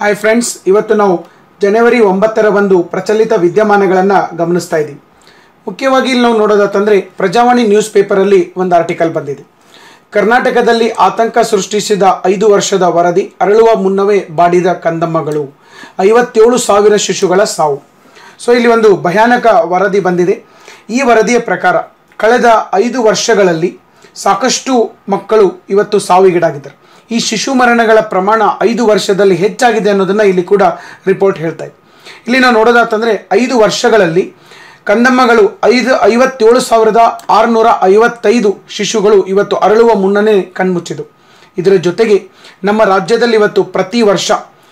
hi friends ಇವತ್ತು ನಾವು ಜನವರಿ ಒಂಬತ್ತರ ಒಂದು ಪ್ರಚಲಿತ ವಿದ್ಯಮಾನಗಳನ್ನು ಗಮನಿಸ್ತಾ ಇದ್ದೀವಿ ಮುಖ್ಯವಾಗಿ ಇಲ್ಲಿ ನಾವು ನೋಡೋದಾತಂದರೆ ಪ್ರಜಾವಾಣಿ ನ್ಯೂಸ್ ಪೇಪರಲ್ಲಿ ಒಂದು ಆರ್ಟಿಕಲ್ ಬಂದಿದೆ ಕರ್ನಾಟಕದಲ್ಲಿ ಆತಂಕ ಸೃಷ್ಟಿಸಿದ ಐದು ವರ್ಷದ ವರದಿ ಅರಳುವ ಮುನ್ನವೇ ಬಾಡಿದ ಕಂದಮ್ಮಗಳು ಐವತ್ತೇಳು ಸಾವಿರ ಶಿಶುಗಳ ಸಾವು ಸೊ ಇಲ್ಲಿ ಒಂದು ಭಯಾನಕ ವರದಿ ಬಂದಿದೆ ಈ ವರದಿಯ ಪ್ರಕಾರ ಕಳೆದ ಐದು ವರ್ಷಗಳಲ್ಲಿ ಸಾಕಷ್ಟು ಮಕ್ಕಳು ಇವತ್ತು ಸಾವಿಗೀಡಾಗಿದ್ದಾರೆ ಈ ಶಿಶು ಮರಣಗಳ ಪ್ರಮಾಣ ಐದು ವರ್ಷದಲ್ಲಿ ಹೆಚ್ಚಾಗಿದೆ ಅನ್ನೋದನ್ನು ಇಲ್ಲಿ ಕೂಡ ರಿಪೋರ್ಟ್ ಹೇಳ್ತಾ ಇದೆ ಇಲ್ಲಿ ನಾವು ನೋಡೋದಾತಂದರೆ ಐದು ವರ್ಷಗಳಲ್ಲಿ ಕಂದಮ್ಮಗಳು ಐದು ಐವತ್ತೇಳು ಸಾವಿರದ ಆರುನೂರ ಐವತ್ತೈದು ಶಿಶುಗಳು ಇವತ್ತು ಅರಳುವ ಮುನ್ನನೇ ಕಣ್ಮುಚ್ಚಿದವು ಇದರ ಜೊತೆಗೆ ನಮ್ಮ ರಾಜ್ಯದಲ್ಲಿ ಇವತ್ತು ಪ್ರತಿ ವರ್ಷ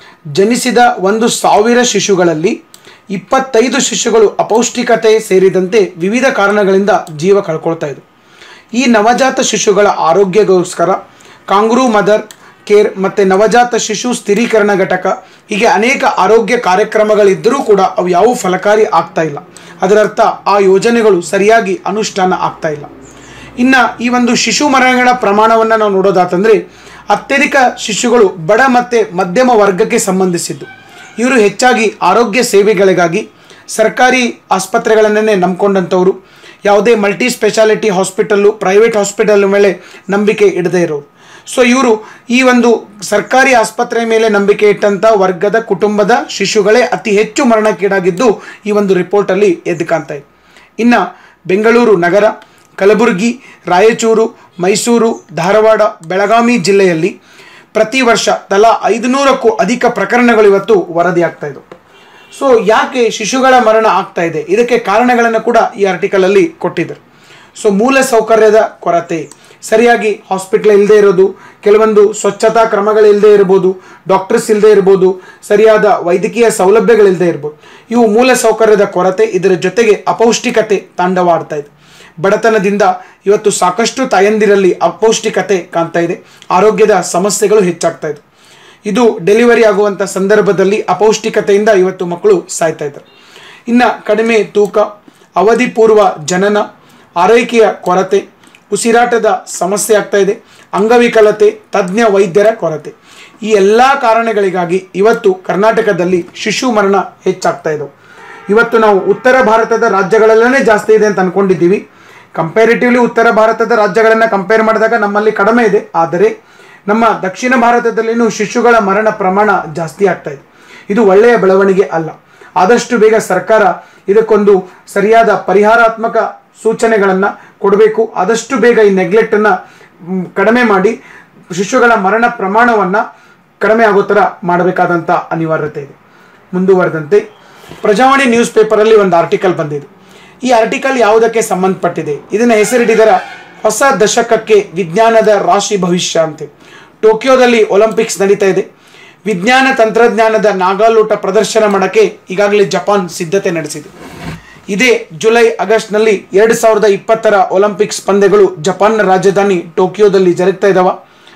ಜನಿಸಿದ ಒಂದು ಸಾವಿರ ಶಿಶುಗಳಲ್ಲಿ ಇಪ್ಪತ್ತೈದು ಶಿಶುಗಳು ಅಪೌಷ್ಟಿಕತೆ ಸೇರಿದಂತೆ ವಿವಿಧ ಕಾರಣಗಳಿಂದ ಜೀವ ಕಳ್ಕೊಳ್ತಾ ಇದ್ವು ಈ ನವಜಾತ ಶಿಶುಗಳ ಆರೋಗ್ಯಕ್ಕೋಸ್ಕರ ಕಾಂಗ್ರೂ ಮದರ್ ಕೇರ್ ಮತ್ತು ನವಜಾತ ಶಿಶು ಸ್ಥಿರೀಕರಣ ಘಟಕ ಹೀಗೆ ಅನೇಕ ಆರೋಗ್ಯ ಕಾರ್ಯಕ್ರಮಗಳಿದ್ದರೂ ಕೂಡ ಅವು ಯಾವುವು ಫಲಕಾರಿ ಆಗ್ತಾ ಇಲ್ಲ ಅದರರ್ಥ ಆ ಯೋಜನೆಗಳು ಸರಿಯಾಗಿ ಅನುಷ್ಠಾನ ಆಗ್ತಾ ಇಲ್ಲ ಇನ್ನು ಈ ಒಂದು ಶಿಶು ಮರಣಗಳ ಪ್ರಮಾಣವನ್ನು ನಾವು ನೋಡೋದಾತಂದರೆ ಅತ್ಯಧಿಕ ಶಿಶುಗಳು ಬಡ ಮತ್ತು ಮಧ್ಯಮ ವರ್ಗಕ್ಕೆ ಸಂಬಂಧಿಸಿದ್ದು ಇವರು ಹೆಚ್ಚಾಗಿ ಆರೋಗ್ಯ ಸೇವೆಗಳಿಗಾಗಿ ಸರ್ಕಾರಿ ಆಸ್ಪತ್ರೆಗಳನ್ನೇ ನಂಬ್ಕೊಂಡಂಥವ್ರು ಯಾವುದೇ multi speciality hospital private hospital ಮೇಲೆ ನಂಬಿಕೆ ಇಡದೇ ಇರೋರು ಸೊ ಇವರು ಈ ಒಂದು ಸರ್ಕಾರಿ ಆಸ್ಪತ್ರೆ ಮೇಲೆ ನಂಬಿಕೆ ಇಟ್ಟಂಥ ವರ್ಗದ ಕುಟುಂಬದ ಶಿಶುಗಳೇ ಅತಿ ಹೆಚ್ಚು ಮರಣಕ್ಕೀಡಾಗಿದ್ದು ಈ ಒಂದು ರಿಪೋರ್ಟಲ್ಲಿ ಎದ್ದು ಕಾಣ್ತಾ ಇದೆ ಇನ್ನು ಬೆಂಗಳೂರು ನಗರ ಕಲಬುರಗಿ ರಾಯಚೂರು ಮೈಸೂರು ಧಾರವಾಡ ಬೆಳಗಾವಿ ಜಿಲ್ಲೆಯಲ್ಲಿ ಪ್ರತಿ ವರ್ಷ ತಲಾ ಐದುನೂರಕ್ಕೂ ಅಧಿಕ ಪ್ರಕರಣಗಳು ಇವತ್ತು ವರದಿಯಾಗ್ತಾ ಇದ್ದವು ಸೊ ಯಾಕೆ ಶಿಶುಗಳ ಮರಣ ಆಗ್ತಾ ಇದೆ ಇದಕ್ಕೆ ಕಾರಣಗಳನ್ನು ಕೂಡ ಈ ಆರ್ಟಿಕಲಲ್ಲಿ ಕೊಟ್ಟಿದ್ದಾರೆ ಸೊ ಮೂಲ ಸೌಕರ್ಯದ ಕೊರತೆ ಸರಿಯಾಗಿ ಹಾಸ್ಪಿಟ್ಲ್ ಇಲ್ಲದೆ ಇರೋದು ಕೆಲವೊಂದು ಸ್ವಚ್ಛತಾ ಕ್ರಮಗಳಿಲ್ಲದೆ ಇರ್ಬೋದು ಡಾಕ್ಟರ್ಸ್ ಇಲ್ಲದೆ ಇರ್ಬೋದು ಸರಿಯಾದ ವೈದ್ಯಕೀಯ ಸೌಲಭ್ಯಗಳಿಲ್ಲದೆ ಇರ್ಬೋದು ಇವು ಮೂಲ ಸೌಕರ್ಯದ ಕೊರತೆ ಇದರ ಜೊತೆಗೆ ಅಪೌಷ್ಟಿಕತೆ ತಾಂಡವಾಡ್ತಾ ಇದೆ ಬಡತನದಿಂದ ಇವತ್ತು ಸಾಕಷ್ಟು ತಾಯಂದಿರಲ್ಲಿ ಅಪೌಷ್ಟಿಕತೆ ಕಾಣ್ತಾ ಇದೆ ಆರೋಗ್ಯದ ಸಮಸ್ಯೆಗಳು ಹೆಚ್ಚಾಗ್ತಾ ಇದೆ ಇದು ಡೆಲಿವರಿ ಆಗುವಂಥ ಸಂದರ್ಭದಲ್ಲಿ ಅಪೌಷ್ಟಿಕತೆಯಿಂದ ಇವತ್ತು ಮಕ್ಕಳು ಸಾಯ್ತಾ ಇದ್ದಾರೆ ಇನ್ನು ಕಡಿಮೆ ತೂಕ ಅವಧಿ ಪೂರ್ವ ಜನನ ಆರೈಕೆಯ ಕೊರತೆ ಉಸಿರಾಟದ ಸಮಸ್ಯೆ ಆಗ್ತಾ ಇದೆ ಅಂಗವಿಕಲತೆ ತಜ್ಞ ವೈದ್ಯರ ಕೊರತೆ ಈ ಎಲ್ಲ ಕಾರಣಗಳಿಗಾಗಿ ಇವತ್ತು ಕರ್ನಾಟಕದಲ್ಲಿ ಶಿಶು ಮರಣ ಹೆಚ್ಚಾಗ್ತಾ ಇದ್ದವು ಇವತ್ತು ನಾವು ಉತ್ತರ ಭಾರತದ ರಾಜ್ಯಗಳಲ್ಲೇ ಜಾಸ್ತಿ ಇದೆ ಅಂತ ಅನ್ಕೊಂಡಿದ್ದೀವಿ ಕಂಪ್ಯಾರಿಟಿವ್ಲಿ ಉತ್ತರ ಭಾರತದ ರಾಜ್ಯಗಳನ್ನು ಕಂಪೇರ್ ಮಾಡಿದಾಗ ನಮ್ಮಲ್ಲಿ ಕಡಿಮೆ ಇದೆ ಆದರೆ ನಮ್ಮ ದಕ್ಷಿಣ ಭಾರತದಲ್ಲಿನೂ ಶಿಶುಗಳ ಮರಣ ಪ್ರಮಾಣ ಜಾಸ್ತಿ ಆಗ್ತಾ ಇದೆ ಇದು ಒಳ್ಳೆಯ ಬೆಳವಣಿಗೆ ಅಲ್ಲ ಆದಷ್ಟು ಬೇಗ ಸರ್ಕಾರ ಇದಕ್ಕೊಂದು ಸರಿಯಾದ ಪರಿಹಾರಾತ್ಮಕ ಸೂಚನೆಗಳನ್ನು ಕೊಡಬೇಕು ಆದಷ್ಟು ಬೇಗ ಈ ನೆಗ್ಲೆಕ್ಟನ್ನು ಕಡಿಮೆ ಮಾಡಿ ಶಿಶುಗಳ ಮರಣ ಪ್ರಮಾಣವನ್ನು ಕಡಿಮೆ ಆಗೋ ಥರ ಮಾಡಬೇಕಾದಂಥ ಅನಿವಾರ್ಯತೆ ಇದೆ ಮುಂದುವರೆದಂತೆ ಪ್ರಜಾವಾಣಿ ನ್ಯೂಸ್ ಪೇಪರಲ್ಲಿ ಒಂದು ಆರ್ಟಿಕಲ್ ಬಂದಿದೆ ಈ ಆರ್ಟಿಕಲ್ ಯಾವುದಕ್ಕೆ ಸಂಬಂಧಪಟ್ಟಿದೆ ಇದನ್ನ ಹೆಸರಿಡಿದರ ಹೊಸ ದಶಕಕ್ಕೆ ವಿಜ್ಞಾನದ ರಾಶಿ ಭವಿಷ್ಯ ಅಂತೆ ಟೋಕಿಯೋದಲ್ಲಿ ಒಲಿಂಪಿಕ್ಸ್ ನಡೀತಾ ಇದೆ ವಿಜ್ಞಾನ ತಂತ್ರಜ್ಞಾನದ ನಾಗಾಲೋಟ ಪ್ರದರ್ಶನ ಮಾಡೋಕ್ಕೆ ಈಗಾಗಲೇ ಜಪಾನ್ ಸಿದ್ಧತೆ ನಡೆಸಿದೆ ಇದೇ ಜುಲೈ ಆಗಸ್ಟ್ನಲ್ಲಿ ಎರಡು ಸಾವಿರದ ಇಪ್ಪತ್ತರ ಒಲಿಂಪಿಕ್ಸ್ ಪಂದ್ಯಗಳು ಜಪಾನ್ನ ರಾಜಧಾನಿ ಟೋಕಿಯೋದಲ್ಲಿ ಜರುಗ್ತಾ ಇದ್ದಾವ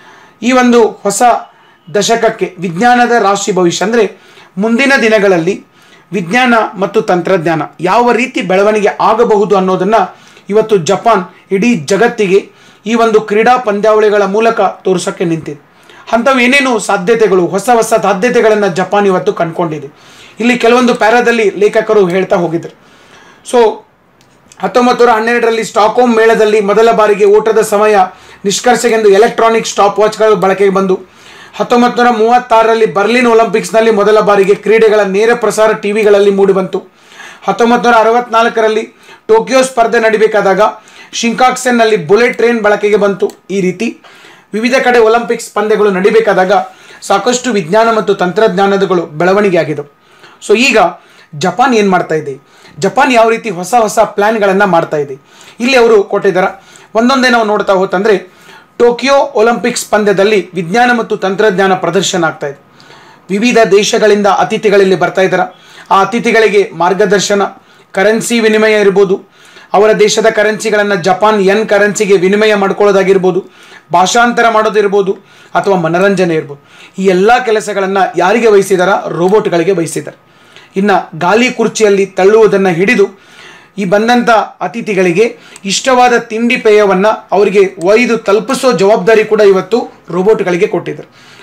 ಈ ಒಂದು ಹೊಸ ದಶಕಕ್ಕೆ ವಿಜ್ಞಾನದ ರಾಶಿ ಭವಿಷ್ಯ ಅಂದರೆ ಮುಂದಿನ ದಿನಗಳಲ್ಲಿ ವಿಜ್ಞಾನ ಮತ್ತು ತಂತ್ರಜ್ಞಾನ ಯಾವ ರೀತಿ ಬೆಳವಣಿಗೆ ಆಗಬಹುದು ಅನ್ನೋದನ್ನು ಇವತ್ತು ಜಪಾನ್ ಇಡೀ ಜಗತ್ತಿಗೆ ಈ ಒಂದು ಕ್ರೀಡಾ ಪಂದ್ಯಾವಳಿಗಳ ಮೂಲಕ ತೋರಿಸೋಕ್ಕೆ ನಿಂತಿದೆ ಅಂಥವು ಏನೇನು ಸಾಧ್ಯತೆಗಳು ಹೊಸ ಹೊಸ ಸಾಧ್ಯತೆಗಳನ್ನು ಜಪಾನ್ ಇವತ್ತು ಕಂಡುಕೊಂಡಿದೆ ಇಲ್ಲಿ ಕೆಲವೊಂದು ಪ್ಯಾರಾದಲ್ಲಿ ಲೇಖಕರು ಹೇಳ್ತಾ ಹೋಗಿದ್ರು ಸೊ ಹತ್ತೊಂಬತ್ತು ನೂರ ಹನ್ನೆರಡರಲ್ಲಿ ಸ್ಟಾಕ್ಹೋಮ್ ಮೇಳದಲ್ಲಿ ಮೊದಲ ಬಾರಿಗೆ ಓಟದ ಸಮಯ ನಿಷ್ಕರ್ಷೆಗೆಂದು ಎಲೆಕ್ಟ್ರಾನಿಕ್ ಸ್ಟಾಪ್ ವಾಚ್ಗಳು ಬಳಕೆಗೆ ಬಂದು ಹತ್ತೊಂಬತ್ತು ನೂರ ಮೂವತ್ತಾರರಲ್ಲಿ ಬರ್ಲಿನ್ ಒಲಿಂಪಿಕ್ಸ್ನಲ್ಲಿ ಮೊದಲ ಬಾರಿಗೆ ಕ್ರೀಡೆಗಳ ನೇರ ಪ್ರಸಾರ ಟಿವಿಗಳಲ್ಲಿ ಮೂಡಿಬಂತು ಹತ್ತೊಂಬತ್ತು ನೂರ ಅರವತ್ನಾಲ್ಕರಲ್ಲಿ ಟೋಕಿಯೋ ಸ್ಪರ್ಧೆ ನಡಿಬೇಕಾದಾಗ ಶಿಂಕಾಕ್ಸೆನ್ನಲ್ಲಿ ಬುಲೆಟ್ ಟ್ರೈನ್ ಬಳಕೆಗೆ ಬಂತು ಈ ರೀತಿ ವಿವಿಧ ಕಡೆ ಒಲಿಂಪಿಕ್ಸ್ ಪಂದ್ಯಗಳು ನಡಿಬೇಕಾದಾಗ ಸಾಕಷ್ಟು ವಿಜ್ಞಾನ ಮತ್ತು ತಂತ್ರಜ್ಞಾನದಗಳು ಬೆಳವಣಿಗೆ ಆಗಿದವು ಸೊ ಈಗ ಜಪಾನ್ ಏನು ಮಾಡ್ತಾ ಇದೆ ಜಪಾನ್ ಯಾವ ರೀತಿ ಹೊಸ ಹೊಸ ಪ್ಲ್ಯಾನ್ಗಳನ್ನು ಮಾಡ್ತಾ ಇದೆ ಇಲ್ಲಿ ಅವರು ಕೊಟ್ಟಿದ್ದಾರೆ ಒಂದೊಂದೇ ನಾವು ನೋಡ್ತಾ ಹೋತಂದರೆ ಟೋಕಿಯೋ ಒಲಿಂಪಿಕ್ಸ್ ಪಂದ್ಯದಲ್ಲಿ ವಿಜ್ಞಾನ ಮತ್ತು ತಂತ್ರಜ್ಞಾನ ಪ್ರದರ್ಶನ ಆಗ್ತಾ ಇದೆ ವಿವಿಧ ದೇಶಗಳಿಂದ ಅತಿಥಿಗಳಲ್ಲಿ ಬರ್ತಾ ಇದ್ದಾರೆ ಆ ಅತಿಥಿಗಳಿಗೆ ಮಾರ್ಗದರ್ಶನ ಕರೆನ್ಸಿ ವಿನಿಮಯ ಇರ್ಬೋದು ಅವರ ದೇಶದ ಕರೆನ್ಸಿಗಳನ್ನು ಜಪಾನ್ ಎನ್ ಕರೆನ್ಸಿಗೆ ವಿನಿಮಯ ಮಾಡ್ಕೊಳ್ಳೋದಾಗಿರ್ಬೋದು ಭಾಷಾಂತರ ಮಾಡೋದಿರ್ಬೋದು ಅಥವಾ ಮನರಂಜನೆ ಇರ್ಬೋದು ಈ ಎಲ್ಲ ಕೆಲಸಗಳನ್ನು ಯಾರಿಗೆ ವಹಿಸಿದಾರ ರೋಬೋಟ್ಗಳಿಗೆ ವಹಿಸಿದ್ದಾರೆ ಇನ್ನು ಗಾಲಿ ಕುರ್ಚಿಯಲ್ಲಿ ತಳ್ಳುವುದನ್ನು ಹಿಡಿದು ಈ ಬಂದಂಥ ಅತಿಥಿಗಳಿಗೆ ಇಷ್ಟವಾದ ತಿಂಡಿ ಪೇಯವನ್ನು ಅವರಿಗೆ ಒಯ್ದು ತಲುಪಿಸೋ ಜವಾಬ್ದಾರಿ ಕೂಡ ಇವತ್ತು ರೋಬೋಟ್ಗಳಿಗೆ ಕೊಟ್ಟಿದ್ದಾರೆ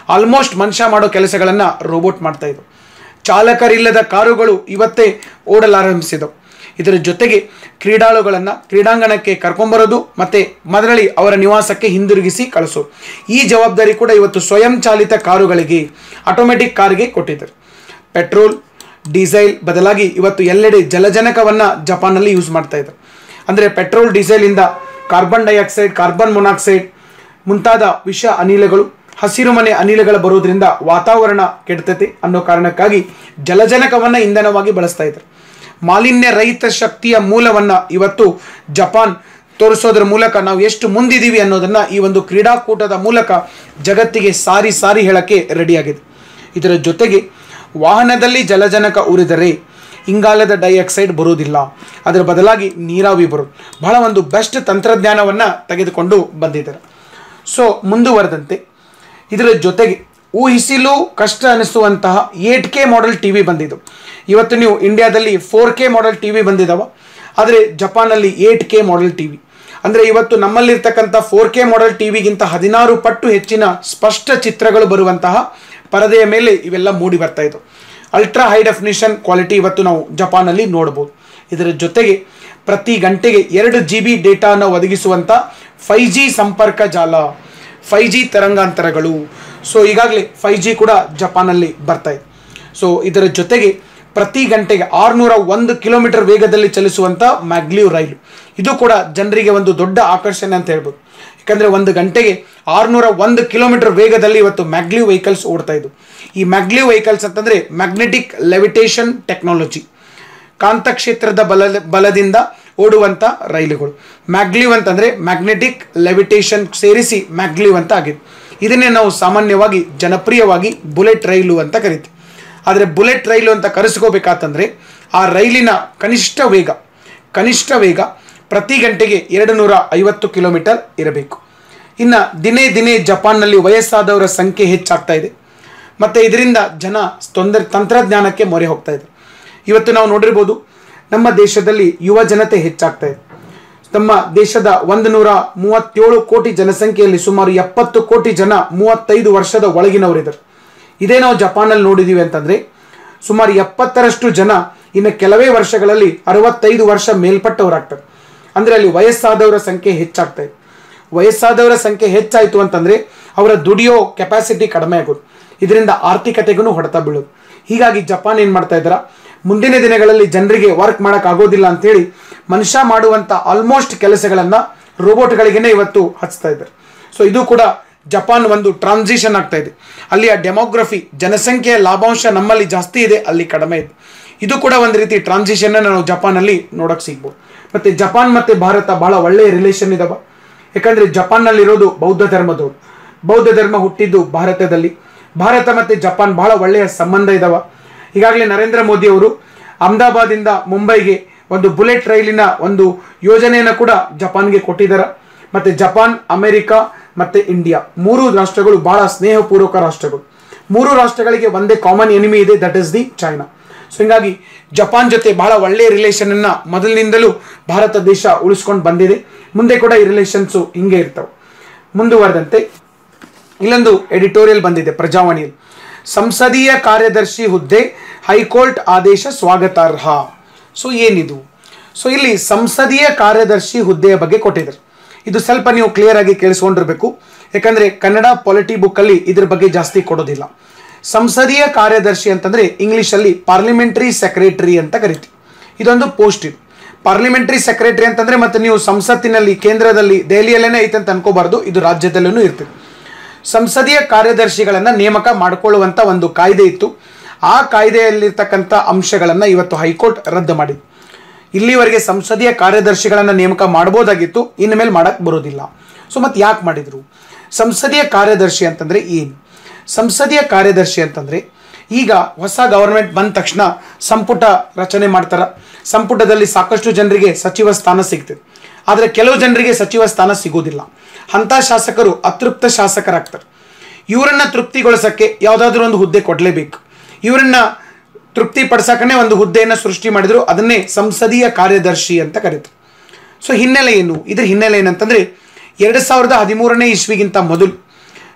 ಆಲ್ಮೋಸ್ಟ್ ಮನುಷ್ಯ ಮಾಡೋ ಕೆಲಸಗಳನ್ನು ರೋಬೋಟ್ ಮಾಡ್ತಾ ಇದ್ದವು ಚಾಲಕರಿಲ್ಲದ ಕಾರುಗಳು ಇವತ್ತೇ ಓಡಲಾರಂಭಿಸಿದವು ಇದರ ಜೊತೆಗೆ ಕ್ರೀಡಾಳುಗಳನ್ನು ಕ್ರೀಡಾಂಗಣಕ್ಕೆ ಕರ್ಕೊಂಬರೋದು ಮತ್ತು ಮರಳಿ ಅವರ ನಿವಾಸಕ್ಕೆ ಹಿಂದಿರುಗಿಸಿ ಕಳಿಸೋದು ಈ ಜವಾಬ್ದಾರಿ ಕೂಡ ಇವತ್ತು ಸ್ವಯಂ ಚಾಲಿತ ಕಾರುಗಳಿಗೆ ಆಟೋಮೆಟಿಕ್ ಕಾರ್ಗೆ ಕೊಟ್ಟಿದ್ದಾರೆ ಪೆಟ್ರೋಲ್ ಡೀಸೆಲ್ ಬದಲಾಗಿ ಇವತ್ತು ಎಲ್ಲೆಡೆ ಜಲಜನಕವನ್ನು ಜಪಾನಲ್ಲಿ ಯೂಸ್ ಮಾಡ್ತಾ ಇದ್ದಾರೆ ಅಂದರೆ ಪೆಟ್ರೋಲ್ ಡೀಸೆಲಿಂದ ಕಾರ್ಬನ್ ಡೈಆಕ್ಸೈಡ್ ಕಾರ್ಬನ್ ಮೊನಾಕ್ಸೈಡ್ ಮುಂತಾದ ವಿಷ ಅನಿಲಗಳು ಹಸಿರುಮನೆ ಅನಿಲಗಳ ಬರೋದ್ರಿಂದ ವಾತಾವರಣ ಕೆಡ್ತೈತೆ ಅನ್ನೋ ಕಾರಣಕ್ಕಾಗಿ ಜಲಜನಕವನ್ನು ಇಂಧನವಾಗಿ ಬಳಸ್ತಾ ಇದ್ದಾರೆ ಮಾಲಿನ್ಯ ರಹಿತ ಶಕ್ತಿಯ ಮೂಲವನ್ನು ಇವತ್ತು ಜಪಾನ್ ತೋರಿಸೋದ್ರ ಮೂಲಕ ನಾವು ಎಷ್ಟು ಮುಂದಿದ್ದೀವಿ ಅನ್ನೋದನ್ನು ಈ ಒಂದು ಕ್ರೀಡಾಕೂಟದ ಮೂಲಕ ಜಗತ್ತಿಗೆ ಸಾರಿ ಸಾರಿ ಹೇಳಕ್ಕೆ ರೆಡಿಯಾಗಿದೆ ಇದರ ಜೊತೆಗೆ ವಾಹನದಲ್ಲಿ ಜಲಜನಕ ಉರಿದರೆ ಇಂಗಾಲದ ಡೈಆಕ್ಸೈಡ್ ಬರುವುದಿಲ್ಲ ಅದರ ಬದಲಾಗಿ ನೀರಾವಿ ಬರೋದು ಬಹಳ ಒಂದು ಬೆಸ್ಟ್ ತಂತ್ರಜ್ಞಾನವನ್ನು ತೆಗೆದುಕೊಂಡು ಬಂದಿದ್ದಾರೆ ಸೊ ಮುಂದುವರೆದಂತೆ ಇದರ ಜೊತೆಗೆ ಊಹಿಸಲು ಕಷ್ಟ ಅನಿಸುವಂತಹ eight K model T V ಬಂದಿದ್ದು ಇವತ್ತು ನೀವು ಇಂಡಿಯಾದಲ್ಲಿ four K model T V ಬಂದಿದ್ದಾವ ಆದರೆ ಜಪಾನಲ್ಲಿ eight K model T V ಅಂದರೆ ಇವತ್ತು ನಮ್ಮಲ್ಲಿರ್ತಕ್ಕಂಥ ಫೋರ್ ಕೆ ಮಾಡೆಲ್ ಟಿ ವಿಗಿಂತ ಹದಿನಾರು ಪಟ್ಟು ಹೆಚ್ಚಿನ ಸ್ಪಷ್ಟ ಚಿತ್ರಗಳು ಬರುವಂತಹ ಪರದೆಯ ಮೇಲೆ ಇವೆಲ್ಲ ಮೂಡಿ ಬರ್ತಾ ಇದ್ದವು ಅಲ್ಟ್ರಾ ಹೈ ಡೆಫಿನಿಷನ್ ಕ್ವಾಲಿಟಿ ಇವತ್ತು ನಾವು ಜಪಾನಲ್ಲಿ ನೋಡ್ಬೋದು ಇದರ ಜೊತೆಗೆ ಪ್ರತಿ ಗಂಟೆಗೆ ಎರಡು ಜಿ ಬಿ ಡೇಟಾನ ಒದಗಿಸುವಂಥ ಫೈ ಜಿ ಸಂಪರ್ಕ ಜಾಲ ಫೈ ಜಿ ತರಂಗಾಂತರಗಳು ಸೊ ಈಗಾಗಲೇ ಫೈ ಜಿ ಕೂಡ ಜಪಾನಲ್ಲಿ ಬರ್ತಾ ಇದೆ ಸೊ ಇದರ ಜೊತೆಗೆ ಪ್ರತಿ ಗಂಟೆಗೆ ಆರುನೂರ ಒಂದು ಕಿಲೋಮೀಟರ್ ವೇಗದಲ್ಲಿ ಚಲಿಸುವಂಥ ಮ್ಯಾಗ್ಲಿವ್ ರೈಲು ಇದು ಕೂಡ ಜನರಿಗೆ ಒಂದು ದೊಡ್ಡ ಆಕರ್ಷಣೆ ಅಂತ ಹೇಳ್ಬೋದು ಯಾಕಂದರೆ ಒಂದು ಗಂಟೆಗೆ ಆರುನೂರ ಒಂದು ಕಿಲೋಮೀಟರ್ ವೇಗದಲ್ಲಿ ಇವತ್ತು ಮ್ಯಾಗ್ಲಿವ್ ವೆಹಿಕಲ್ಸ್ ಓಡ್ತಾ ಇದ್ದು ಈ ಮ್ಯಾಗ್ಲಿವ್ ವೆಹಿಕಲ್ಸ್ ಅಂತಂದರೆ ಮ್ಯಾಗ್ನೆಟಿಕ್ ಲೆವಿಟೇಷನ್ ಟೆಕ್ನಾಲಜಿ ಕಾಂತಕ್ಷೇತ್ರದ ಬಲ ಬಲದಿಂದ ಓಡುವಂಥ ರೈಲುಗಳು ಮ್ಯಾಗ್ಲಿವ್ ಅಂತಂದರೆ ಮ್ಯಾಗ್ನೆಟಿಕ್ ಲೆವಿಟೇಷನ್ ಸೇರಿಸಿ ಮ್ಯಾಗ್ಲಿವ್ ಅಂತ ಆಗಿದೆ ಇದನ್ನೇ ನಾವು ಸಾಮಾನ್ಯವಾಗಿ ಜನಪ್ರಿಯವಾಗಿ ಬುಲೆಟ್ ರೈಲು ಅಂತ ಕರಿತೀವಿ ಆದರೆ ಬುಲೆಟ್ ರೈಲು ಅಂತ ಕರೆಸ್ಕೋಬೇಕಾತಂದರೆ ಆ ರೈಲಿನ ಕನಿಷ್ಠ ವೇಗ ಕನಿಷ್ಠ ವೇಗ ಪ್ರತಿ ಗಂಟೆಗೆ ಎರಡು ನೂರ ಐವತ್ತು ಕಿಲೋಮೀಟರ್ ಇರಬೇಕು ಇನ್ನು ದಿನೇ ದಿನೇ ಜಪಾನ್ನಲ್ಲಿ ವಯಸ್ಸಾದವರ ಸಂಖ್ಯೆ ಹೆಚ್ಚಾಗ್ತಾ ಇದೆ ಮತ್ತು ಇದರಿಂದ ಜನ ತೊಂದರೆ ತಂತ್ರಜ್ಞಾನಕ್ಕೆ ಮೊರೆ ಹೋಗ್ತಾ ಇದೆ ಇವತ್ತು ನಾವು ನೋಡಿರ್ಬೋದು ನಮ್ಮ ದೇಶದಲ್ಲಿ ಯುವ ಜನತೆ ಹೆಚ್ಚಾಗ್ತಾ ಇದೆ ನಮ್ಮ ದೇಶದ ಒಂದು ನೂರ ಮೂವತ್ತೇಳು ಕೋಟಿ ಜನಸಂಖ್ಯೆಯಲ್ಲಿ ಸುಮಾರು ಎಪ್ಪತ್ತು ಕೋಟಿ ಜನ ಮೂವತ್ತೈದು ವರ್ಷದ ಒಳಗಿನವರಿದ್ದಾರೆ ಇದೇ ನಾವು ಜಪಾನಲ್ಲಿ ನೋಡಿದ್ದೀವಿ ಅಂತಂದರೆ ಸುಮಾರು ಎಪ್ಪತ್ತರಷ್ಟು ಜನ ಇನ್ನು ಕೆಲವೇ ವರ್ಷಗಳಲ್ಲಿ ಅರವತ್ತೈದು ವರ್ಷ ಮೇಲ್ಪಟ್ಟವರಾಗ್ತಾರೆ ಅಂದರೆ ಅಲ್ಲಿ ವಯಸ್ಸಾದವರ ಸಂಖ್ಯೆ ಹೆಚ್ಚಾಗ್ತಾ ಇದೆ ವಯಸ್ಸಾದವರ ಸಂಖ್ಯೆ ಹೆಚ್ಚಾಯಿತು ಅಂತಂದರೆ ಅವರ ದುಡಿಯೋ ಕೆಪಾಸಿಟಿ ಕಡಿಮೆ ಆಗೋದು ಇದರಿಂದ ಆರ್ಥಿಕತೆಗೂ ಹೊಡೆತ ಬೀಳೋದು ಹೀಗಾಗಿ ಜಪಾನ್ ಏನು ಮಾಡ್ತಾ ಇದ್ದಾರ ಮುಂದಿನ ದಿನಗಳಲ್ಲಿ ಜನರಿಗೆ ವರ್ಕ್ ಮಾಡೋಕ್ಕಾಗೋದಿಲ್ಲ ಅಂತೇಳಿ ಮನುಷ್ಯ ಮಾಡುವಂಥ ಆಲ್ಮೋಸ್ಟ್ ಕೆಲಸಗಳನ್ನು ರೋಬೋಟ್ಗಳಿಗೇ ಇವತ್ತು ಹಚ್ತಾ ಇದ್ದಾರೆ ಸೊ ಇದು ಕೂಡ ಜಪಾನ್ ಒಂದು ಟ್ರಾನ್ಸಿಷನ್ ಆಗ್ತಾ ಇದೆ ಅಲ್ಲಿಯ ಡೆಮೋಗ್ರಫಿ ಜನಸಂಖ್ಯೆಯ ಲಾಭಾಂಶ ನಮ್ಮಲ್ಲಿ ಜಾಸ್ತಿ ಇದೆ ಅಲ್ಲಿ ಕಡಿಮೆ ಇದೆ ಇದು ಕೂಡ ಒಂದು ರೀತಿ ಟ್ರಾನ್ಸಿಷನ್ ನಾವು ಜಪಾನಲ್ಲಿ ನೋಡೋಕೆ ಸಿಗ್ಬೋದು ಮತ್ತು ಜಪಾನ್ ಮತ್ತು ಭಾರತ ಬಹಳ ಒಳ್ಳೆಯ ರಿಲೇಷನ್ ಇದಾವ ಯಾಕಂದರೆ ಜಪಾನ್ನಲ್ಲಿರೋದು ಬೌದ್ಧ ಧರ್ಮದವರು ಬೌದ್ಧ ಧರ್ಮ ಹುಟ್ಟಿದ್ದು ಭಾರತದಲ್ಲಿ ಭಾರತ ಮತ್ತು ಜಪಾನ್ ಬಹಳ ಒಳ್ಳೆಯ ಸಂಬಂಧ ಇದಾವ ಈಗಾಗಲೇ ನರೇಂದ್ರ ಮೋದಿ ಅವರು ಅಹಮದಾಬಾದಿಂದ ಮುಂಬೈಗೆ ಒಂದು ಬುಲೆಟ್ ರೈಲಿನ ಒಂದು ಯೋಜನೆಯನ್ನು ಕೂಡ ಜಪಾನ್ಗೆ ಕೊಟ್ಟಿದ್ದಾರೆ ಮತ್ತು ಜಪಾನ್ ಅಮೆರಿಕ ಮತ್ತು ಇಂಡಿಯಾ ಮೂರು ರಾಷ್ಟ್ರಗಳು ಬಹಳ ಸ್ನೇಹಪೂರ್ವಕ ರಾಷ್ಟ್ರಗಳು ಮೂರು ರಾಷ್ಟ್ರಗಳಿಗೆ ಒಂದೇ ಕಾಮನ್ ಎನಿಮಿ ಇದೆ that is the China so ಹಿಂಗಾಗಿ ಜಪಾನ್ ಜೊತೆ ಬಹಳ ಒಳ್ಳೆಯ ರಿಲೇಷನನ್ನು ಮೊದಲಿನಿಂದಲೂ ಭಾರತ ದೇಶ ಉಳಿಸ್ಕೊಂಡು ಬಂದಿದೆ ಮುಂದೆ ಕೂಡ ಈ ರಿಲೇಷನ್ಸು ಹಿಂಗೆ ಇರ್ತವೆ ಮುಂದುವರೆದಂತೆ ಇಲ್ಲೊಂದು ಎಡಿಟೋರಿಯಲ್ ಬಂದಿದೆ ಪ್ರಜಾವಾಣಿಯಲ್ಲಿ ಸಂಸದೀಯ ಕಾರ್ಯದರ್ಶಿ ಹುದ್ದೆ ಹೈಕೋರ್ಟ್ ಆದೇಶ ಸ್ವಾಗತಾರ್ಹ ಸೊ ಏನಿದು ಸೊ ಇಲ್ಲಿ ಸಂಸದೀಯ ಕಾರ್ಯದರ್ಶಿ ಹುದ್ದೆಯ ಬಗ್ಗೆ ಕೊಟ್ಟಿದ್ದಾರೆ ಇದು ಸ್ವಲ್ಪ ನೀವು ಕ್ಲಿಯರ್ ಆಗಿ ಕೇಳಿಸ್ಕೊಂಡಿರ್ಬೇಕು ಯಾಕಂದರೆ ಕನ್ನಡ ಪೊಲಿಟಿ ಬುಕ್ಕಲ್ಲಿ ಇದ್ರ ಬಗ್ಗೆ ಜಾಸ್ತಿ ಕೊಡೋದಿಲ್ಲ ಸಂಸದೀಯ ಕಾರ್ಯದರ್ಶಿ ಅಂತಂದರೆ ಇಂಗ್ಲೀಷಲ್ಲಿ ಪಾರ್ಲಿಮೆಂಟರಿ ಸೆಕ್ರೆಟರಿ ಅಂತ ಕರಿತೀವಿ ಇದೊಂದು ಪೋಸ್ಟ್ ಇದು ಪಾರ್ಲಿಮೆಂಟರಿ ಸೆಕ್ರೆಟರಿ ಅಂತಂದರೆ ಮತ್ತು ನೀವು ಸಂಸತ್ತಿನಲ್ಲಿ ಕೇಂದ್ರದಲ್ಲಿ ದೆಹಲಿಯಲ್ಲೇ ಐತೆ ಅಂತ ಅನ್ಕೋಬಾರ್ದು ಇದು ರಾಜ್ಯದಲ್ಲೂ ಇರ್ತದೆ ಸಂಸದೀಯ ಕಾರ್ಯದರ್ಶಿಗಳನ್ನು ನೇಮಕ ಮಾಡಿಕೊಳ್ಳುವಂಥ ಒಂದು ಕಾಯ್ದೆ ಇತ್ತು ಆ ಕಾಯ್ದೆಯಲ್ಲಿರ್ತಕ್ಕಂಥ ಅಂಶಗಳನ್ನು ಇವತ್ತು ಹೈಕೋರ್ಟ್ ರದ್ದು ಮಾಡಿದೆ ಇಲ್ಲಿವರೆಗೆ ಸಂಸದೀಯ ಕಾರ್ಯದರ್ಶಿಗಳನ್ನು ನೇಮಕ ಮಾಡ್ಬೋದಾಗಿತ್ತು ಇನ್ನು ಮೇಲೆ ಮಾಡೋಕ್ಕೆ ಬರೋದಿಲ್ಲ ಸೊ ಮತ್ತು ಯಾಕೆ ಮಾಡಿದರು ಸಂಸದೀಯ ಕಾರ್ಯದರ್ಶಿ ಅಂತಂದರೆ ಏನು ಸಂಸದೀಯ ಕಾರ್ಯದರ್ಶಿ ಅಂತಂದರೆ ಈಗ ಹೊಸ ಗವರ್ಮೆಂಟ್ ಬಂದ ತಕ್ಷಣ ಸಂಪುಟ ರಚನೆ ಮಾಡ್ತಾರೆ ಸಂಪುಟದಲ್ಲಿ ಸಾಕಷ್ಟು ಜನರಿಗೆ ಸಚಿವ ಸ್ಥಾನ ಸಿಗ್ತದೆ ಆದರೆ ಕೆಲವು ಜನರಿಗೆ ಸಚಿವ ಸ್ಥಾನ ಸಿಗೋದಿಲ್ಲ ಅಂಥ ಶಾಸಕರು ಅತೃಪ್ತ ಶಾಸಕರಾಗ್ತಾರೆ ಇವರನ್ನು ತೃಪ್ತಿಗೊಳಿಸೋಕ್ಕೆ ಯಾವುದಾದ್ರೂ ಒಂದು ಹುದ್ದೆ ಕೊಡಲೇಬೇಕು ಇವರನ್ನ ತೃಪ್ತಿಪಡಿಸೋಕೆ ಒಂದು ಹುದ್ದೆಯನ್ನು ಸೃಷ್ಟಿ ಮಾಡಿದ್ರು ಅದನ್ನೇ ಸಂಸದೀಯ ಕಾರ್ಯದರ್ಶಿ ಅಂತ ಕರೀತಾರೆ ಸೊ ಹಿನ್ನೆಲೆ ಏನು ಇದ್ರ ಹಿನ್ನೆಲೆ ಏನಂತಂದರೆ ಎರಡು ಸಾವಿರದ ಹದಿಮೂರನೇ ಇಸ್ವಿಗಿಂತ ಮೊದಲು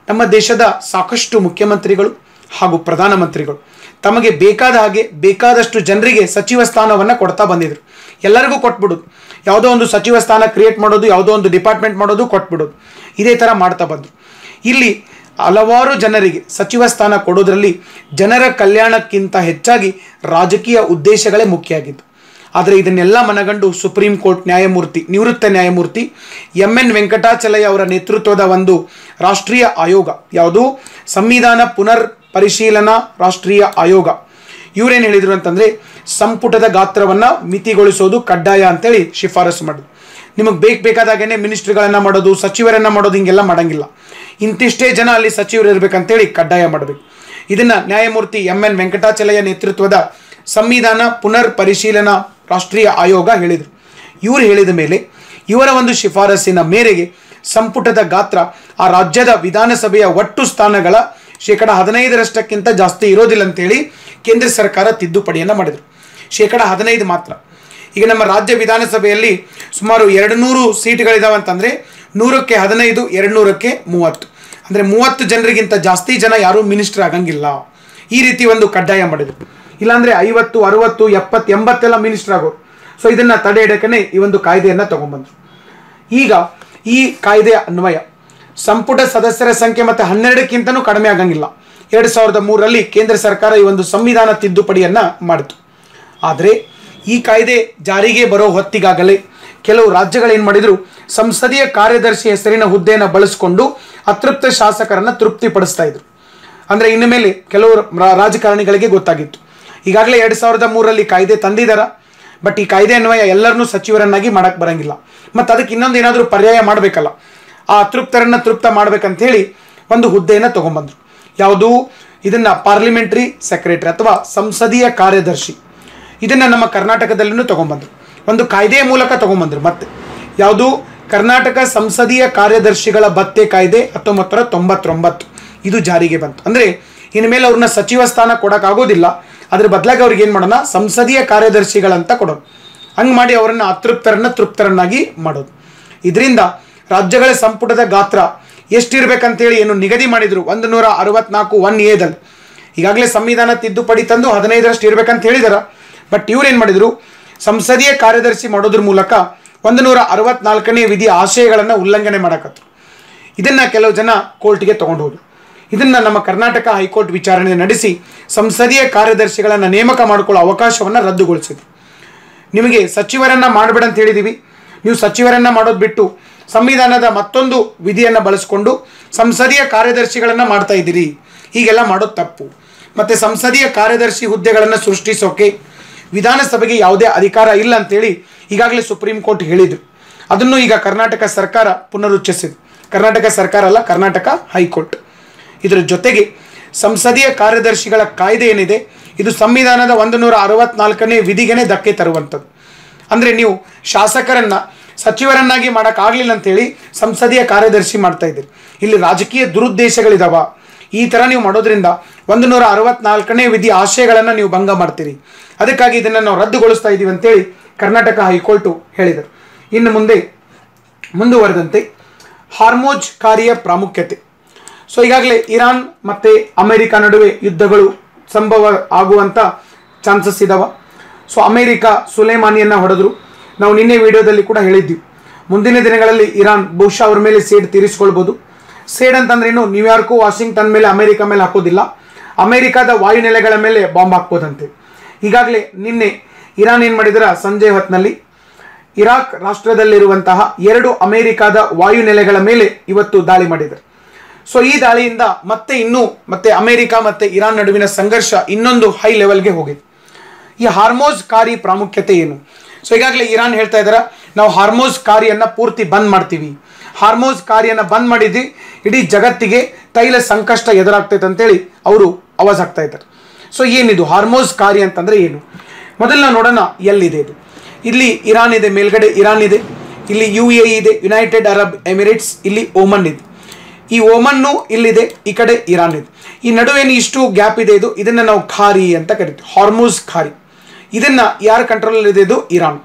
ನಮ್ಮ ದೇಶದ ಸಾಕಷ್ಟು ಮುಖ್ಯಮಂತ್ರಿಗಳು ಹಾಗೂ ಪ್ರಧಾನಮಂತ್ರಿಗಳು ತಮಗೆ ಬೇಕಾದ ಹಾಗೆ ಬೇಕಾದಷ್ಟು ಜನರಿಗೆ ಸಚಿವ ಸ್ಥಾನವನ್ನು ಕೊಡ್ತಾ ಬಂದಿದ್ರು ಎಲ್ಲರಿಗೂ ಕೊಟ್ಬಿಡೋದು ಯಾವುದೋ ಒಂದು ಸಚಿವ ಸ್ಥಾನ ಕ್ರಿಯೇಟ್ ಮಾಡೋದು ಯಾವುದೋ ಒಂದು ಡಿಪಾರ್ಟ್ಮೆಂಟ್ ಮಾಡೋದು ಕೊಟ್ಬಿಡೋದು ಇದೇ ಥರ ಮಾಡ್ತಾ ಬಂದರು ಇಲ್ಲಿ ಹಲವಾರು ಜನರಿಗೆ ಸಚಿವ ಸ್ಥಾನ ಕೊಡೋದ್ರಲ್ಲಿ ಜನರ ಕಲ್ಯಾಣಕ್ಕಿಂತ ಹೆಚ್ಚಾಗಿ ರಾಜಕೀಯ ಉದ್ದೇಶಗಳೇ ಮುಖ್ಯ ಆಗಿದ್ದು ಆದರೆ ಇದನ್ನೆಲ್ಲ ಮನಗಂಡು ಸುಪ್ರೀಂ ಕೋರ್ಟ್ ನ್ಯಾಯಮೂರ್ತಿ ನಿವೃತ್ತ ನ್ಯಾಯಮೂರ್ತಿ ಎಂ ಎನ್ ವೆಂಕಟಾಚಲಯ್ಯ ಅವರ ನೇತೃತ್ವದ ಒಂದು ರಾಷ್ಟ್ರೀಯ ಆಯೋಗ ಯಾವುದು ಸಂವಿಧಾನ ಪುನರ್ ಪರಿಶೀಲನಾ ರಾಷ್ಟ್ರೀಯ ಆಯೋಗ ಇವರೇನು ಹೇಳಿದರು ಅಂತಂದರೆ ಸಂಪುಟದ ಗಾತ್ರವನ್ನು ಮಿತಿಗೊಳಿಸೋದು ಕಡ್ಡಾಯ ಅಂತೇಳಿ ಶಿಫಾರಸು ಮಾಡಿದ್ರು ನಿಮಗೆ ಬೇಕು ಬೇಕಾದಾಗೇನೆ ಮಿನಿಸ್ಟ್ರಿಗಳನ್ನು ಮಾಡೋದು ಸಚಿವರನ್ನು ಮಾಡೋದು ಹಿಂಗೆಲ್ಲ ಮಾಡಂಗಿಲ್ಲ ಇಂತಿಷ್ಟೇ ಜನ ಅಲ್ಲಿ ಸಚಿವರು ಇರಬೇಕಂತೇಳಿ ಕಡ್ಡಾಯ ಮಾಡಬೇಕು ಇದನ್ನು ನ್ಯಾಯಮೂರ್ತಿ ಎಂ ಎನ್ ವೆಂಕಟಾಚಲಯ್ಯ ನೇತೃತ್ವದ ಸಂವಿಧಾನ ಪುನರ್ ಪರಿಶೀಲನಾ ರಾಷ್ಟ್ರೀಯ ಆಯೋಗ ಹೇಳಿದರು ಇವರು ಹೇಳಿದ ಮೇಲೆ ಇವರ ಒಂದು ಶಿಫಾರಸ್ಸಿನ ಮೇರೆಗೆ ಸಂಪುಟದ ಗಾತ್ರ ಆ ರಾಜ್ಯದ ವಿಧಾನಸಭೆಯ ಒಟ್ಟು ಸ್ಥಾನಗಳ ಶೇಕಡ ಹದಿನೈದರಷ್ಟಕ್ಕಿಂತ ಜಾಸ್ತಿ ಇರೋದಿಲ್ಲ ಅಂತೇಳಿ ಕೇಂದ್ರ ಸರ್ಕಾರ ತಿದ್ದುಪಡಿಯನ್ನು ಮಾಡಿದರು ಶೇಕಡ ಹದಿನೈದು ಮಾತ್ರ ಈಗ ನಮ್ಮ ರಾಜ್ಯ ವಿಧಾನಸಭೆಯಲ್ಲಿ ಸುಮಾರು ಎರಡು ನೂರು ಸೀಟ್ಗಳಿದಾವೆ ಅಂತಂದರೆ ನೂರಕ್ಕೆ ಹದಿನೈದು ಎರಡು ನೂರಕ್ಕೆ ಮೂವತ್ತು ಅಂದರೆ ಮೂವತ್ತು ಜನರಿಗಿಂತ ಜಾಸ್ತಿ ಜನ ಯಾರೂ ಮಿನಿಸ್ಟರ್ ಆಗಂಗಿಲ್ಲ ಈ ರೀತಿ ಒಂದು ಕಡ್ಡಾಯ ಮಾಡಿದರು ಇಲ್ಲಾಂದರೆ ಐವತ್ತು ಅರುವತ್ತು ಎಪ್ಪತ್ತು ಎಂಬತ್ತೆಲ್ಲ ಮಿನಿಸ್ಟರ್ ಆಗೋರು ಸೊ ಇದನ್ನು ತಡೆ ಹಿಡಕನೆ ಈ ಒಂದು ಕಾಯ್ದೆಯನ್ನು ತಗೊಂಡ್ಬಂದರು ಈಗ ಈ ಕಾಯ್ದೆಯ ಅನ್ವಯ ಸಂಪುಟ ಸದಸ್ಯರ ಸಂಖ್ಯೆ ಮತ್ತು ಹನ್ನೆರಡಕ್ಕಿಂತನೂ ಕಡಿಮೆ ಆಗಂಗಿಲ್ಲ ಎರಡು ಸಾವಿರದ ಮೂರರಲ್ಲಿ ಕೇಂದ್ರ ಸರ್ಕಾರ ಈ ಒಂದು ಸಂವಿಧಾನ ತಿದ್ದುಪಡಿಯನ್ನು ಮಾಡಿತು ಆದರೆ ಈ ಕಾಯ್ದೆ ಜಾರಿಗೆ ಬರೋ ಹೊತ್ತಿಗಾಗಲೇ ಕೆಲವು ರಾಜ್ಯಗಳೇನು ಮಾಡಿದರು ಸಂಸದೀಯ ಕಾರ್ಯದರ್ಶಿ ಹೆಸರಿನ ಹುದ್ದೆಯನ್ನು ಬಳಸಿಕೊಂಡು ಅತೃಪ್ತ ಶಾಸಕರನ್ನು ತೃಪ್ತಿಪಡಿಸ್ತಾ ಇದ್ರು ಅಂದರೆ ಇನ್ನು ಮೇಲೆ ಕೆಲವು ರಾ- ರಾಜಕಾರಣಿಗಳಿಗೆ ಗೊತ್ತಾಗಿತ್ತು ಈಗಾಗಲೇ ಎರಡು ಸಾವಿರದ ಮೂರರಲ್ಲಿ ಕಾಯ್ದೆ ತಂದಿದ್ದಾರ ಬಟ್ ಈ ಕಾಯ್ದೆ ಅನ್ವಯ ಎಲ್ಲರನ್ನೂ ಸಚಿವರನ್ನಾಗಿ ಮಾಡಕ್ಕೆ ಬರಂಗಿಲ್ಲ ಮತ್ತು ಅದಕ್ಕೆ ಇನ್ನೊಂದು ಏನಾದರೂ ಪರ್ಯಾಯ ಮಾಡಬೇಕಲ್ಲ ಆ ಅತೃಪ್ತರನ್ನು ತೃಪ್ತ ಮಾಡ್ಬೇಕಂತೇಳಿ ಒಂದು ಹುದ್ದೆಯನ್ನು ತೊಗೊಂಬಂದರು ಯಾವುದು ಇದನ್ನು ಪಾರ್ಲಿಮೆಂಟ್ರಿ ಸೆಕ್ರೆಟರಿ ಅಥವಾ ಸಂಸದೀಯ ಕಾರ್ಯದರ್ಶಿ ಇದನ್ನು ನಮ್ಮ ಕರ್ನಾಟಕದಲ್ಲೂ ತೊಗೊಂಬಂದರು ಒಂದು ಕಾಯ್ದೆಯ ಮೂಲಕ ತೊಗೊಂಬಂದರು ಮತ್ತೆ ಯಾವುದು ಕರ್ನಾಟಕ ಸಂಸದೀಯ ಕಾರ್ಯದರ್ಶಿಗಳ ಭತ್ಯೆ ಕಾಯ್ದೆ ಹತ್ತೊಂಬತ್ತರ ತೊಂಬತ್ತೊಂಬತ್ತು ಇದು ಜಾರಿಗೆ ಬಂತು ಅಂದರೆ ಇನ್ಮೇಲೆ ಅವ್ರನ್ನ ಸಚಿವ ಸ್ಥಾನ ಕೊಡೋಕ್ಕಾಗೋದಿಲ್ಲ ಅದ್ರ ಬದಲಾಗಿ ಅವ್ರಿಗೆ ಏನು ಮಾಡೋಣ ಸಂಸದೀಯ ಕಾರ್ಯದರ್ಶಿಗಳಂತ ಕೊಡೋದು ಹಂಗೆ ಮಾಡಿ ಅವರನ್ನು ಅತೃಪ್ತರನ್ನ ತೃಪ್ತರನ್ನಾಗಿ ಮಾಡೋದು ಇದರಿಂದ ರಾಜ್ಯಗಳ ಸಂಪುಟದ ಗಾತ್ರ ಎಷ್ಟಿರ್ಬೇಕಂತೇಳಿ ಏನು ನಿಗದಿ ಮಾಡಿದರು ಒಂದು ನೂರ ಅರವತ್ನಾಲ್ಕು ಒನ್ ಎದಲ್ಲಿ ಈಗಾಗಲೇ ಸಂವಿಧಾನ ತಿದ್ದುಪಡಿ ತಂದು ಹದಿನೈದರಷ್ಟು ಇರ್ಬೇಕಂತ ಹೇಳಿದಾರ ಬಟ್ ಇವ್ರು ಏನು ಮಾಡಿದರು ಸಂಸದೀಯ ಕಾರ್ಯದರ್ಶಿ ಮಾಡೋದ್ರ ಮೂಲಕ ಒಂದು ನೂರ ಅರವತ್ನಾಲ್ಕನೇ ವಿಧಿಯ ಆಶಯಗಳನ್ನು ಉಲ್ಲಂಘನೆ ಮಾಡಕತ್ರು ಇದನ್ನು ಕೆಲವು ಜನ ಕೋರ್ಟ್ಗೆ ತಗೊಂಡು ಹೋದ್ರು ಇದನ್ನು ನಮ್ಮ ಕರ್ನಾಟಕ ಹೈಕೋರ್ಟ್ ವಿಚಾರಣೆ ನಡೆಸಿ ಸಂಸದೀಯ ಕಾರ್ಯದರ್ಶಿಗಳನ್ನು ನೇಮಕ ಮಾಡಿಕೊಳ್ಳೋ ಅವಕಾಶವನ್ನು ರದ್ದುಗೊಳಿಸಿದ್ರು ನಿಮಗೆ ಸಚಿವರನ್ನ ಮಾಡಬೇಡ ಅಂತ ಹೇಳಿದೀವಿ ನೀವು ಸಚಿವರನ್ನ ಮಾಡೋದು ಬಿಟ್ಟು ಸಂವಿಧಾನದ ಮತ್ತೊಂದು ವಿಧಿಯನ್ನು ಬಳಸಿಕೊಂಡು ಸಂಸದೀಯ ಕಾರ್ಯದರ್ಶಿಗಳನ್ನು ಮಾಡ್ತಾ ಇದ್ದೀರಿ ಹೀಗೆಲ್ಲ ಮಾಡೋದು ತಪ್ಪು ಮತ್ತು ಸಂಸದೀಯ ಕಾರ್ಯದರ್ಶಿ ಹುದ್ದೆಗಳನ್ನು ಸೃಷ್ಟಿಸೋಕೆ ವಿಧಾನಸಭೆಗೆ ಯಾವುದೇ ಅಧಿಕಾರ ಇಲ್ಲ ಅಂತೇಳಿ ಈಗಾಗಲೇ ಸುಪ್ರೀಂ ಕೋರ್ಟ್ ಹೇಳಿದರು ಅದನ್ನು ಈಗ ಕರ್ನಾಟಕ ಸರ್ಕಾರ ಪುನರುಚ್ಚರಿಸಿದೆ ಕರ್ನಾಟಕ ಸರ್ಕಾರ ಅಲ್ಲ ಕರ್ನಾಟಕ ಹೈಕೋರ್ಟ್ ಇದರ ಜೊತೆಗೆ ಸಂಸದೀಯ ಕಾರ್ಯದರ್ಶಿಗಳ ಕಾಯ್ದೆ ಏನಿದೆ ಇದು ಸಂವಿಧಾನದ ಒಂದು ನೂರ ಅರವತ್ನಾಲ್ಕನೇ ವಿಧಿಗೆನೆ ಧಕ್ಕೆ ತರುವಂಥದ್ದು ಅಂದರೆ ನೀವು ಶಾಸಕರನ್ನ ಸಚಿವರನ್ನಾಗಿ ಮಾಡೋಕ್ಕಾಗಲಿಲ್ಲ ಅಂತೇಳಿ ಸಂಸದೀಯ ಕಾರ್ಯದರ್ಶಿ ಮಾಡ್ತಾ ಇದ್ದೀರಿ ಇಲ್ಲಿ ರಾಜಕೀಯ ದುರುದ್ದೇಶಗಳಿದಾವ ಈ ಥರ ನೀವು ಮಾಡೋದ್ರಿಂದ ಒಂದು ನೂರ ಅರವತ್ನಾಲ್ಕನೇ ವಿಧಿ ಆಶಯಗಳನ್ನು ನೀವು ಭಂಗ ಮಾಡ್ತೀರಿ ಅದಕ್ಕಾಗಿ ಇದನ್ನು ನಾವು ರದ್ದುಗೊಳಿಸ್ತಾ ಇದ್ದೀವಿ ಅಂತೇಳಿ ಕರ್ನಾಟಕ ಹೈಕೋರ್ಟು ಹೇಳಿದರು ಇನ್ನು ಮುಂದೆ ಮುಂದುವರೆದಂತೆ ಹಾರ್ಮೋಜ್ ಕಾರ್ಯ ಪ್ರಾಮುಖ್ಯತೆ ಸೊ ಈಗಾಗಲೇ ಇರಾನ್ ಮತ್ತು ಅಮೆರಿಕ ನಡುವೆ ಯುದ್ಧಗಳು ಸಂಭವ ಆಗುವಂಥ ಚಾನ್ಸಸ್ ಇದಾವ ಸೊ ಅಮೆರಿಕ ಸುಲೇಮಾನಿಯನ್ನು ಹೊಡೆದ್ರು ನಾವು ನಿನ್ನೆ ವಿಡಿಯೋದಲ್ಲಿ ಕೂಡ ಹೇಳಿದ್ವಿ ಮುಂದಿನ ದಿನಗಳಲ್ಲಿ ಇರಾನ್ ಬಹುಶಃ ಅವ್ರ ಮೇಲೆ ಸೇಡ್ ತೀರಿಸ್ಕೊಳ್ಬೋದು ಸೇಡ್ ಅಂತಂದ್ರೆ ಏನು ನ್ಯೂಯಾರ್ಕು ವಾಷಿಂಗ್ಟನ್ ಮೇಲೆ ಅಮೆರಿಕ ಮೇಲೆ ಹಾಕೋದಿಲ್ಲ ಅಮೆರಿಕದ ವಾಯುನೆಲೆಗಳ ಮೇಲೆ ಬಾಂಬ್ ಹಾಕ್ಬೋದಂತೆ ಈಗಾಗಲೇ ನಿನ್ನೆ ಇರಾನ್ ಏನು ಮಾಡಿದ್ರ ಸಂಜೆ ಹೊತ್ತಿನಲ್ಲಿ ಇರಾಕ್ ರಾಷ್ಟ್ರದಲ್ಲಿರುವಂತಹ ಎರಡು ಅಮೆರಿಕದ ವಾಯುನೆಲೆಗಳ ಮೇಲೆ ಇವತ್ತು ದಾಳಿ ಮಾಡಿದ್ದಾರೆ ಸೊ ಈ ದಾಳಿಯಿಂದ ಮತ್ತೆ ಇನ್ನೂ ಮತ್ತೆ ಅಮೆರಿಕ ಮತ್ತೆ ಇರಾನ್ ನಡುವಿನ ಸಂಘರ್ಷ ಇನ್ನೊಂದು ಹೈ ಲೆವೆಲ್ಗೆ ಹೋಗಿದೆ ಈ ಹಾರ್ಮೋಸ್ ಕಾರಿ ಪ್ರಾಮುಖ್ಯತೆ ಏನು ಸೊ ಈಗಾಗಲೇ ಇರಾನ್ ಹೇಳ್ತಾ ಇದ್ದಾರೆ ನಾವು ಹಾರ್ಮೋಸ್ ಕಾರಿಯನ್ನು ಪೂರ್ತಿ ಬಂದ್ ಮಾಡ್ತೀವಿ ಹಾರ್ಮೋಸ್ ಕಾರಿಯನ್ನು ಬಂದ್ ಮಾಡಿದ್ವಿ ಇಡೀ ಜಗತ್ತಿಗೆ ತೈಲ ಸಂಕಷ್ಟ ಎದುರಾಗ್ತೈತೆ ಅಂತೇಳಿ ಅವರು ಅವಾಜ್ ಹಾಕ್ತಾ ಇದ್ದಾರೆ ಸೊ ಏನಿದು ಹಾರ್ಮೋಸ್ ಕಾರಿ ಅಂತಂದ್ರೆ ಏನು ಮೊದಲು ನಾವು ನೋಡೋಣ ಎಲ್ಲಿದೆ ಇದು ಇಲ್ಲಿ ಇರಾನ್ ಇದೆ ಮೇಲ್ಗಡೆ ಇರಾನ್ ಇದೆ ಇಲ್ಲಿ ಯು ಎ ಇದೆ ಯುನೈಟೆಡ್ ಅರಬ್ ಎಮಿರೇಟ್ಸ್ ಇಲ್ಲಿ ಓಮನ್ ಇದೆ ಈ ಓಮನ್ನು ಇಲ್ಲಿದೆ ಈ ಕಡೆ ಇರಾನ್ ಇದೆ ಈ ನಡುವೇನು ಇಷ್ಟು ಗ್ಯಾಪ್ ಇದೆ ಇದು ಇದನ್ನು ನಾವು ಖಾರಿ ಅಂತ ಕರಿತೀವಿ ಹಾರ್ಮೋಸ್ ಖಾರಿ ಇದನ್ನ ಯಾರ ಕಂಟ್ರೋಲ್ ಇದೆ ಇದು ಇರಾನ್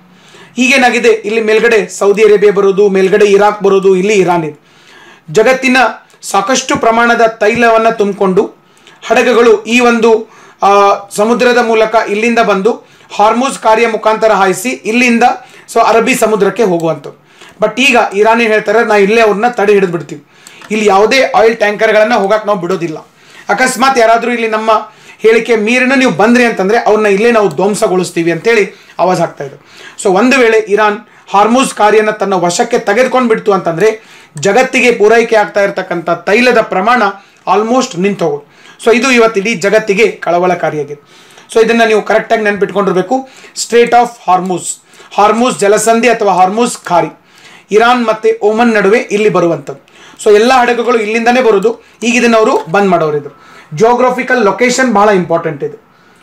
ಈಗೇನಾಗಿದೆ ಇಲ್ಲಿ ಮೇಲ್ಗಡೆ ಸೌದಿ ಅರೇಬಿಯಾ ಬರೋದು ಮೇಲ್ಗಡೆ ಇರಾಕ್ ಬರೋದು ಇಲ್ಲಿ ಇರಾನ್ ಇದೆ ಜಗತ್ತಿನ ಸಾಕಷ್ಟು ಪ್ರಮಾಣದ ತೈಲವನ್ನು ತುಂಬಿಕೊಂಡು ಹಡಗುಗಳು ಈ ಒಂದು ಆ, ಸಮುದ್ರದ ಮೂಲಕ ಇಲ್ಲಿಂದ ಬಂದು ಹಾರ್ಮೋಸ್ ಕಾರ್ಯ ಮುಖಾಂತರ ಹಾಯಿಸಿ ಇಲ್ಲಿಂದ ಸೊ ಅರಬ್ಬಿ ಸಮುದ್ರಕ್ಕೆ ಹೋಗುವಂಥದ್ದು ಬಟ್ ಈಗ ಇರಾನ್ ಏನ್ ಹೇಳ್ತಾರೆ ನಾವು ಇಲ್ಲೇ ಅವ್ರನ್ನ ತಡೆ ಹಿಡಿದು ಬಿಡ್ತೀವಿ ಇಲ್ಲಿ ಯಾವುದೇ ಆಯಿಲ್ ಟ್ಯಾಂಕರ್ಗಳನ್ನು ಹೋಗಕ್ಕೆ ನಾವು ಬಿಡೋದಿಲ್ಲ ಅಕಸ್ಮಾತ್ ಯಾರಾದರೂ ಇಲ್ಲಿ ನಮ್ಮ ಹೇಳಿಕೆ ಮೀರಿನ ನೀವು ಬಂದ್ರಿ ಅಂತಂದ್ರೆ ಅವ್ರನ್ನ ಇಲ್ಲೇ ನಾವು ಧ್ವಂಸಗೊಳಿಸ್ತೀವಿ ಅಂತೇಳಿ ಆವಾಜ್ ಹಾಕ್ತಾ ಇದ್ರು ಸೊ ಒಂದು ವೇಳೆ ಇರಾನ್ ಹಾರ್ಮೋಸ್ ಕಾರ್ಯನ ತನ್ನ ವಶಕ್ಕೆ ತೆಗೆದುಕೊಂಡು ಬಿಡ್ತು ಅಂತಂದ್ರೆ ಜಗತ್ತಿಗೆ ಪೂರೈಕೆ ಆಗ್ತಾ ಇರತಕ್ಕಂಥ ತೈಲದ ಪ್ರಮಾಣ ಆಲ್ಮೋಸ್ಟ್ ನಿಂತೋಗೋದು ಸೊ ಇದು ಇವತ್ತು ಇಡೀ ಜಗತ್ತಿಗೆ ಕಳವಳಕಾರಿಯಾಗಿದೆ ಸೊ ಇದನ್ನ ನೀವು ಕರೆಕ್ಟಾಗಿ ನೆನ್ಪಿಟ್ಕೊಂಡಿರ್ಬೇಕು ಸ್ಟ್ರೇಟ್ ಆಫ್ ಹಾರ್ಮೂಸ್ ಹಾರ್ಮೂಸ್ ಜಲಸಂಧಿ ಅಥವಾ ಹಾರ್ಮೂಸ್ ಖಾರಿ ಇರಾನ್ ಮತ್ತೆ ಓಮನ್ ನಡುವೆ ಇಲ್ಲಿ ಬರುವಂಥದ್ದು ಸೊ ಎಲ್ಲ ಹಡಗುಗಳು ಇಲ್ಲಿಂದನೇ ಬರೋದು ಈಗ ಇದನ್ನ ಅವರು ಬಂದ್ ಮಾಡೋರಿದ್ರು ಜಿಯೋಗ್ರಫಿಕಲ್ ಲೊಕೇಶನ್ ಬಹಳ ಇಂಪಾರ್ಟೆಂಟ್ ಇದು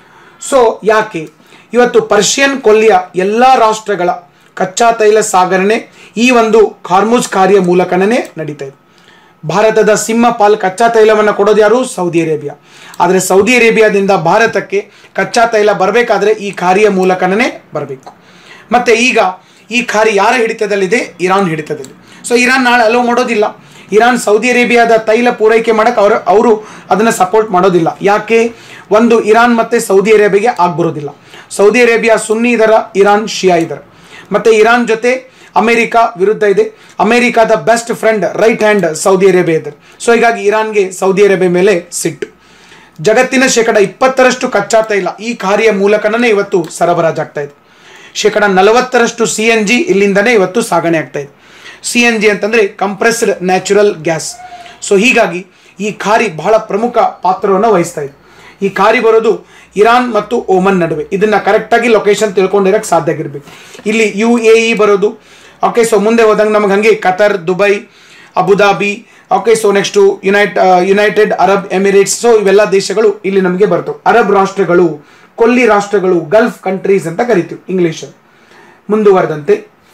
ಸೊ ಯಾಕೆ ಇವತ್ತು ಪರ್ಷಿಯನ್ ಕೊಲ್ಲಿಯ ಎಲ್ಲ ರಾಷ್ಟ್ರಗಳ ಕಚ್ಚಾ ತೈಲ ಸಾಗಣೆ ಈ ಒಂದು ಹಾರ್ಮುಜ್ ಕಾರ್ಯ ಮೂಲಕನೇ ನಡೀತಾ ಇದೆ ಭಾರತದ ಸಿಂಹ ಪಾಲ್ ಕಚ್ಚಾ ತೈಲವನ್ನು ಕೊಡೋದು ಯಾರು ಸೌದಿ ಅರೇಬಿಯಾ ಆದರೆ ಸೌದಿ ಅರೇಬಿಯಾದಿಂದ ಭಾರತಕ್ಕೆ ಕಚ್ಚಾ ತೈಲ ಬರಬೇಕಾದ್ರೆ ಈ ಕಾರ್ಯ ಮೂಲಕನೇ ಬರಬೇಕು ಮತ್ತೆ ಈಗ ಈ ಖಾರಿ ಯಾರ ಹಿಡಿತದಲ್ಲಿದೆ ಇರಾನ್ ಹಿಡಿತದಲ್ಲಿ ಸೊ ಇರಾನ್ ನಾಳೆ ಅಲೋ ಮಾಡೋದಿಲ್ಲ ಇರಾನ್ ಸೌದಿ ಅರೇಬಿಯಾದ ತೈಲ ಪೂರೈಕೆ ಮಾಡಕ್ಕೆ ಅವರು ಅವರು ಅದನ್ನು ಸಪೋರ್ಟ್ ಮಾಡೋದಿಲ್ಲ ಯಾಕೆ ಒಂದು ಇರಾನ್ ಮತ್ತೆ ಸೌದಿ ಅರೇಬಿಯಾಗೆ ಆಗ್ಬರೋದಿಲ್ಲ ಸೌದಿ ಅರೇಬಿಯಾ ಸುನ್ನಿ ಇದರ ಇರಾನ್ ಶಿಯಾ ಇದರ ಮತ್ತೆ ಇರಾನ್ ಜೊತೆ ಅಮೆರಿಕ ವಿರುದ್ಧ ಇದೆ ಅಮೆರಿಕಾದ best friend right hand Saudi Arabia ಇದೆ ಸೊ ಹೀಗಾಗಿ ಇರಾನ್ಗೆ ಸೌದಿ ಅರೇಬಿಯಾ ಮೇಲೆ ಸಿಟ್ಟು ಜಗತ್ತಿನ ಶೇಕಡ ಇಪ್ಪತ್ತರಷ್ಟು ಕಚ್ಚಾ ತೈಲ ಈ ಕಾರ್ಯ ಮೂಲಕನೇ ಇವತ್ತು ಸರಬರಾಜಾಗ್ತಾ ಇದೆ ಶೇಕಡ ನಲವತ್ತರಷ್ಟು ಸಿ ಎನ್ ಜಿ ಇಲ್ಲಿಂದನೇ ಇವತ್ತು ಸಾಗಣೆ ಆಗ್ತಾ ಇದೆ ಸಿ ಎನ್ ಜಿ ಅಂತಂದ್ರೆ ಕಂಪ್ರೆಸ್ಡ್ ನ್ಯಾಚುರಲ್ ಗ್ಯಾಸ್ ಸೊ ಹೀಗಾಗಿ ಈ ಖಾರಿ ಬಹಳ ಪ್ರಮುಖ ಪಾತ್ರವನ್ನು ವಹಿಸ್ತಾ ಇದೆ ಈ ಖಾರಿ ಬರೋದು ಇರಾನ್ ಮತ್ತು ಓಮನ್ ನಡುವೆ ಇದನ್ನ ಕರೆಕ್ಟಾಗಿ ಲೊಕೇಶನ್ ತಿಳ್ಕೊಂಡಿರಕ್ಕೆ ಸಾಧ್ಯ ಆಗಿರ್ಬೇಕು ಇಲ್ಲಿ ಯು ಎ ಇ ಬರೋದು ಓಕೆ ಸೊ ಮುಂದೆ ಹೋದಂಗೆ ನಮಗೆ ಹಂಗೆ Qatar Dubai Abu Dhabi okay so next united united Arab Emirates so ಇವೆಲ್ಲ ದೇಶಗಳು ಇಲ್ಲಿ ನಮಗೆ ಬರ್ತವೆ ಅರಬ್ ರಾಷ್ಟ್ರಗಳು ಕೊಲ್ಲಿ ರಾಷ್ಟ್ರಗಳು ಗಲ್ಫ್ ಕಂಟ್ರೀಸ್ ಅಂತ ಕರಿತೀವಿ ಇಂಗ್ಲಿಷ್ ಮುಂದುವರೆದಂತೆ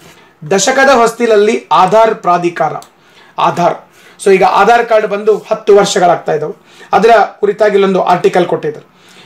ದಶಕದ ಹೊಸ್ತಿಲಲ್ಲಿ ಆಧಾರ್ ಪ್ರಾಧಿಕಾರ ಆಧಾರ್ ಸೊ ಈಗ ಆಧಾರ್ ಕಾರ್ಡ್ ಬಂದು ಹತ್ತು ವರ್ಷಗಳಾಗ್ತಾ ಇದ್ದಾವೆ ಅದರ ಕುರಿತಾಗಿ ಇಲ್ಲೊಂದು ಆರ್ಟಿಕಲ್ ಕೊಟ್ಟಿದ್ದಾರೆ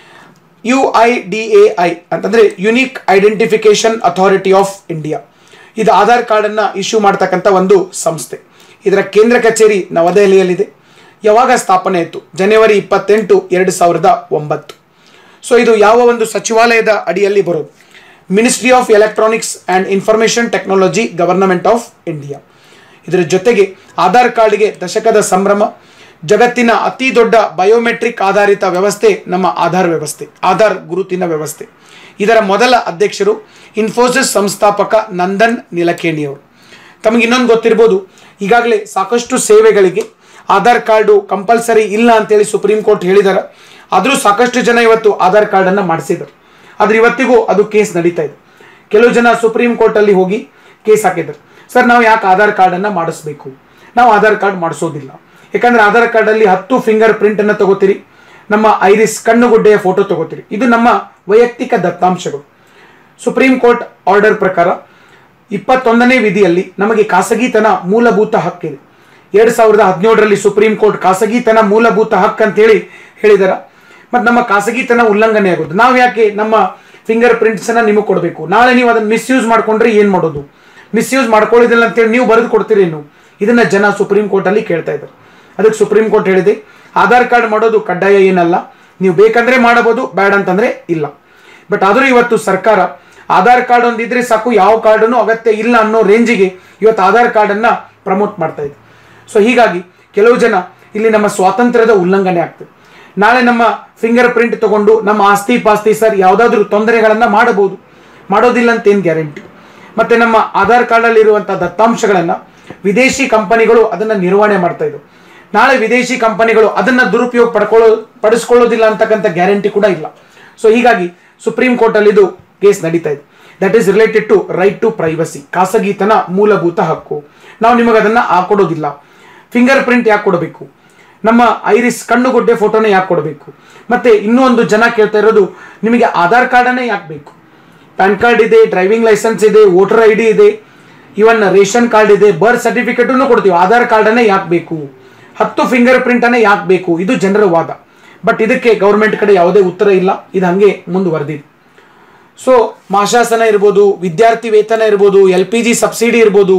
U I D A I ಅಂತಂದ್ರೆ unique identification authority of India ಇದು ಆಧಾರ್ ಕಾರ್ಡನ್ನು ಇಶ್ಯೂ ಮಾಡ್ತಕ್ಕಂಥ ಒಂದು ಸಂಸ್ಥೆ ಇದರ ಕೇಂದ್ರ ಕಚೇರಿ ನವದೆಹಲಿಯಲ್ಲಿದೆ ಯಾವಾಗ ಸ್ಥಾಪನೆ ಆಯಿತು ಜನವರಿ ಇಪ್ಪತ್ತೆಂಟು ಎರಡು ಸಾವಿರದ ಒಂಬತ್ತು ಸೊ ಇದು ಯಾವ ಒಂದು ಸಚಿವಾಲಯದ ಅಡಿಯಲ್ಲಿ ಬರೋದು ministry of electronics and information technology government of India ಇದರ ಜೊತೆಗೆ ಆಧಾರ್ ಕಾರ್ಡ್ಗೆ ದಶಕದ ಸಂಭ್ರಮ ಜಗತ್ತಿನ ಅತಿ ದೊಡ್ಡ ಬಯೋಮೆಟ್ರಿಕ್ ಆಧಾರಿತ ವ್ಯವಸ್ಥೆ ನಮ್ಮ ಆಧಾರ್ ವ್ಯವಸ್ಥೆ ಆಧಾರ್ ಗುರುತಿನ ವ್ಯವಸ್ಥೆ ಇದರ ಮೊದಲ ಅಧ್ಯಕ್ಷರು ಇನ್ಫೋಸಿಸ್ ಸಂಸ್ಥಾಪಕ ನಂದನ್ ನಿಲಕೇಣಿಯವರು ತಮಗೆ ಇನ್ನೊಂದು ಗೊತ್ತಿರ್ಬೋದು ಈಗಾಗಲೇ ಸಾಕಷ್ಟು ಸೇವೆಗಳಿಗೆ ಆಧಾರ್ ಕಾರ್ಡು ಕಂಪಲ್ಸರಿ ಇಲ್ಲ ಅಂತೇಳಿ ಸುಪ್ರೀಂ ಕೋರ್ಟ್ ಹೇಳಿದಾರೆ ಆದರೂ ಸಾಕಷ್ಟು ಜನ ಇವತ್ತು ಆಧಾರ್ ಕಾರ್ಡನ್ನು ಮಾಡಿಸಿದರು ಆದ್ರೆ ಇವತ್ತಿಗೂ ಅದು ಕೇಸ್ ನಡೀತಾ ಇದೆ ಕೆಲವು ಜನ ಸುಪ್ರೀಂ ಕೋರ್ಟಲ್ಲಿ ಹೋಗಿ ಕೇಸ್ ಹಾಕಿದ್ರು ಸರ್ ನಾವು ಯಾಕೆ ಆಧಾರ್ ಕಾರ್ಡನ್ನು ಮಾಡಿಸ್ಬೇಕು ನಾವು ಆಧಾರ್ ಕಾರ್ಡ್ ಮಾಡಿಸೋದಿಲ್ಲ ಯಾಕಂದ್ರೆ ಆಧಾರ್ ಕಾರ್ಡಲ್ಲಿ ಹತ್ತು ಫಿಂಗರ್ ಪ್ರಿಂಟನ್ನು ತಗೋತೀರಿ ನಮ್ಮ ಐರಿಸ್ ಕಣ್ಣುಗುಡ್ಡೆಯ ಫೋಟೋ ತಗೋತೀರಿ ಇದು ನಮ್ಮ ವೈಯಕ್ತಿಕ ದತ್ತಾಂಶಗಳು ಸುಪ್ರೀಂ ಕೋರ್ಟ್ ಆರ್ಡರ್ ಪ್ರಕಾರ ಇಪ್ಪತ್ತೊಂದನೇ ವಿಧಿಯಲ್ಲಿ ನಮಗೆ ಖಾಸಗಿತನ ಮೂಲಭೂತ ಹಕ್ಕಿದೆ ಎರಡು ಸಾವಿರದ ಹದಿನೇಳರಲ್ಲಿ ಸುಪ್ರೀಂ ಕೋರ್ಟ್ ಖಾಸಗಿತನ ಮೂಲಭೂತ ಹಕ್ಕು ಅಂತೇಳಿ ಹೇಳಿದಾರ ಮತ್ತು ನಮ್ಮ ಖಾಸಗಿತನ ಉಲ್ಲಂಘನೆ ಆಗೋದು ನಾವು ಯಾಕೆ ನಮ್ಮ ಫಿಂಗರ್ ಪ್ರಿಂಟ್ಸನ್ನು ನಿಮಗೆ ಕೊಡಬೇಕು ನಾಳೆ ನೀವು ಅದನ್ನು ಮಿಸ್ಯೂಸ್ ಮಾಡ್ಕೊಂಡ್ರೆ ಏನು ಮಾಡೋದು ಮಿಸ್ಯೂಸ್ ಮಾಡ್ಕೊಳ್ಳೋದಿಲ್ಲ ಅಂತೇಳಿ ನೀವು ಬರೆದು ಕೊಡ್ತೀರಿ ಏನು ಇದನ್ನ ಜನ ಸುಪ್ರೀಂ ಕೋರ್ಟಲ್ಲಿ ಕೇಳ್ತಾ ಇದ್ದಾರೆ ಅದಕ್ಕೆ ಸುಪ್ರೀಂ ಕೋರ್ಟ್ ಹೇಳಿದೆ ಆಧಾರ್ ಕಾರ್ಡ್ ಮಾಡೋದು ಕಡ್ಡಾಯ ಏನಲ್ಲ ನೀವು ಬೇಕಂದ್ರೆ ಮಾಡಬಹುದು ಬೇಡ ಅಂತಂದ್ರೆ ಇಲ್ಲ ಬಟ್ ಆದರೂ ಇವತ್ತು ಸರ್ಕಾರ ಆಧಾರ್ ಕಾರ್ಡ್ ಒಂದಿದ್ರೆ ಸಾಕು ಯಾವ ಕಾರ್ಡನ್ನು ಅಗತ್ಯ ಇಲ್ಲ ಅನ್ನೋ ರೇಂಜಿಗೆ ಇವತ್ತು ಆಧಾರ್ ಕಾರ್ಡನ್ನು ಪ್ರಮೋಟ್ ಮಾಡ್ತಾ ಇದೆ ಸೊ ಹೀಗಾಗಿ ಕೆಲವು ಜನ ಇಲ್ಲಿ ನಮ್ಮ ಸ್ವಾತಂತ್ರ್ಯದ ಉಲ್ಲಂಘನೆ ಆಗ್ತದೆ ನಾಳೆ ನಮ್ಮ ಫಿಂಗರ್ ಪ್ರಿಂಟ್ ತಗೊಂಡು ನಮ್ಮ ಆಸ್ತಿ ಪಾಸ್ತಿ ಸರ್ ಯಾವುದಾದ್ರೂ ತೊಂದರೆಗಳನ್ನು ಮಾಡಬಹುದು ಮಾಡೋದಿಲ್ಲ ಅಂತ ಏನು ಗ್ಯಾರಂಟಿ ಮತ್ತೆ ನಮ್ಮ ಆಧಾರ್ ಕಾರ್ಡಲ್ಲಿ ಇರುವಂಥ ದತ್ತಾಂಶಗಳನ್ನು ವಿದೇಶಿ ಕಂಪನಿಗಳು ಅದನ್ನ ನಿರ್ವಹಣೆ ಮಾಡ್ತಾ ಇದ್ದವು ನಾಳೆ ವಿದೇಶಿ ಕಂಪನಿಗಳು ಅದನ್ನ ದುರುಪಯೋಗ ಪಡ್ಕೊಳ್ಳೋ ಪಡಿಸ್ಕೊಳ್ಳೋದಿಲ್ಲ ಅಂತಕ್ಕಂಥ ಗ್ಯಾರಂಟಿ ಕೂಡ ಇಲ್ಲ ಸೊ ಹೀಗಾಗಿ ಸುಪ್ರೀಂ ಕೋರ್ಟ್ ಅಲ್ಲಿ ಇದು ಕೇಸ್ ನಡೀತಾ ಇದೆ that is related to right to privacy ಖಾಸಗಿತನ ಮೂಲಭೂತ ಹಕ್ಕು ನಾವು ನಿಮಗೆ ಅದನ್ನ ಹಾಕೊಡೋದಿಲ್ಲ ಫಿಂಗರ್ ಪ್ರಿಂಟ್ ಯಾಕೆ ಕೊಡಬೇಕು ನಮ್ಮ ಐರಿಸ್ ಕಣ್ಣುಗುಡ್ಡೆ ಫೋಟೋನೇ ಯಾಕೆ ಕೊಡಬೇಕು ಮತ್ತೆ ಇನ್ನೂ ಒಂದು ಜನ ಕೇಳ್ತಾ ಇರೋದು ನಿಮಗೆ ಆಧಾರ್ ಕಾರ್ಡನ್ನೇ ಯಾಕೆ ಬೇಕು ಪ್ಯಾನ್ ಕಾರ್ಡ್ ಇದೆ ಡ್ರೈವಿಂಗ್ ಲೈಸೆನ್ಸ್ ಇದೆ ವೋಟರ್ ಐ ಡಿ ಇದೆ ಇವನ್ ರೇಷನ್ ಕಾರ್ಡ್ ಇದೆ ಬರ್ತ್ ಸರ್ಟಿಫಿಕೇಟನ್ನು ಕೊಡ್ತೀವಿ ಆಧಾರ್ ಕಾರ್ಡನ್ನೇ ಯಾಕೆ ಬೇಕು ಹತ್ತು ಫಿಂಗರ್ ಪ್ರಿಂಟನ್ನೇ ಯಾಕೆ ಬೇಕು ಇದು ಜನರ ವಾದ ಬಟ್ ಇದಕ್ಕೆ ಗೌರ್ಮೆಂಟ್ ಕಡೆ ಯಾವುದೇ ಉತ್ತರ ಇಲ್ಲ ಇದು ಹಂಗೆ ಮುಂದುವರೆದಿದೆ ಸೊ ಮಾಶಾಸನ ಇರ್ಬೋದು ವಿದ್ಯಾರ್ಥಿ ವೇತನ ಇರ್ಬೋದು ಎಲ್ ಪಿ ಜಿ ಸಬ್ಸಿಡಿ ಇರ್ಬೋದು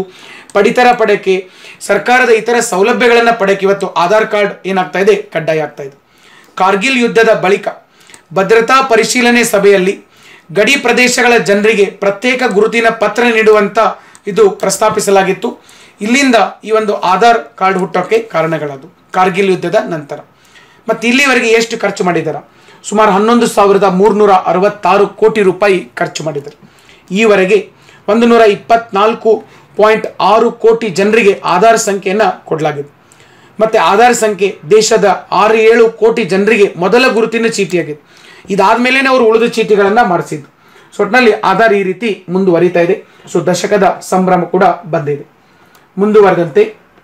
ಪಡಿತರ ಪಡೆಯಕ್ಕೆ ಸರ್ಕಾರದ ಇತರ ಸೌಲಭ್ಯಗಳನ್ನು ಪಡೆಯಕ್ಕೆ ಇವತ್ತು ಆಧಾರ್ ಕಾರ್ಡ್ ಏನಾಗ್ತಾ ಇದೆ ಕಡ್ಡಾಯ ಆಗ್ತಾ ಇದೆ ಕಾರ್ಗಿಲ್ ಯುದ್ಧದ ಬಳಿಕ ಭದ್ರತಾ ಪರಿಶೀಲನೆ ಸಭೆಯಲ್ಲಿ ಗಡಿ ಪ್ರದೇಶಗಳ ಜನರಿಗೆ ಪ್ರತ್ಯೇಕ ಗುರುತಿನ ಪತ್ರ ನೀಡುವಂತ ಇದು ಪ್ರಸ್ತಾಪಿಸಲಾಗಿತ್ತು ಇಲ್ಲಿಂದ ಈ ಒಂದು ಆಧಾರ್ ಕಾರ್ಡ್ ಹುಟ್ಟೋಕ್ಕೆ ಕಾರಣಗಳದು ಕಾರ್ಗಿಲ್ ಯುದ್ಧದ ನಂತರ ಮತ್ತು ಇಲ್ಲಿವರೆಗೆ ಎಷ್ಟು ಖರ್ಚು ಮಾಡಿದಾರ ಸುಮಾರು ಹನ್ನೊಂದು ಸಾವಿರದ ಮೂರುನೂರ ಅರವತ್ತಾರು ಕೋಟಿ ರೂಪಾಯಿ ಖರ್ಚು ಮಾಡಿದ್ದಾರೆ ಈವರೆಗೆ ಒಂದು ನೂರ ಇಪ್ಪತ್ನಾಲ್ಕು ಪಾಯಿಂಟ್ ಆರು ಕೋಟಿ ಜನರಿಗೆ ಆಧಾರ್ ಸಂಖ್ಯೆಯನ್ನು ಕೊಡಲಾಗಿದೆ ಮತ್ತು ಆಧಾರ್ ಸಂಖ್ಯೆ ದೇಶದ ಆರು ಏಳು ಕೋಟಿ ಜನರಿಗೆ ಮೊದಲ ಗುರುತಿನ ಚೀಟಿಯಾಗಿದೆ ಇದಾದ್ಮೇಲೆ ಅವರು ಉಳಿದ ಚೀಟಿಗಳನ್ನು ಮಾಡಿಸಿದ್ದು ಸೊ ಒಟ್ಟಿನಲ್ಲಿ ಆಧಾರ್ ಈ ರೀತಿ ಮುಂದುವರಿತಾ ಇದೆ ಸೊ ದಶಕದ ಸಂಭ್ರಮ ಕೂಡ ಬಂದಿದೆ ಮುಂದುವರೆದಂತೆ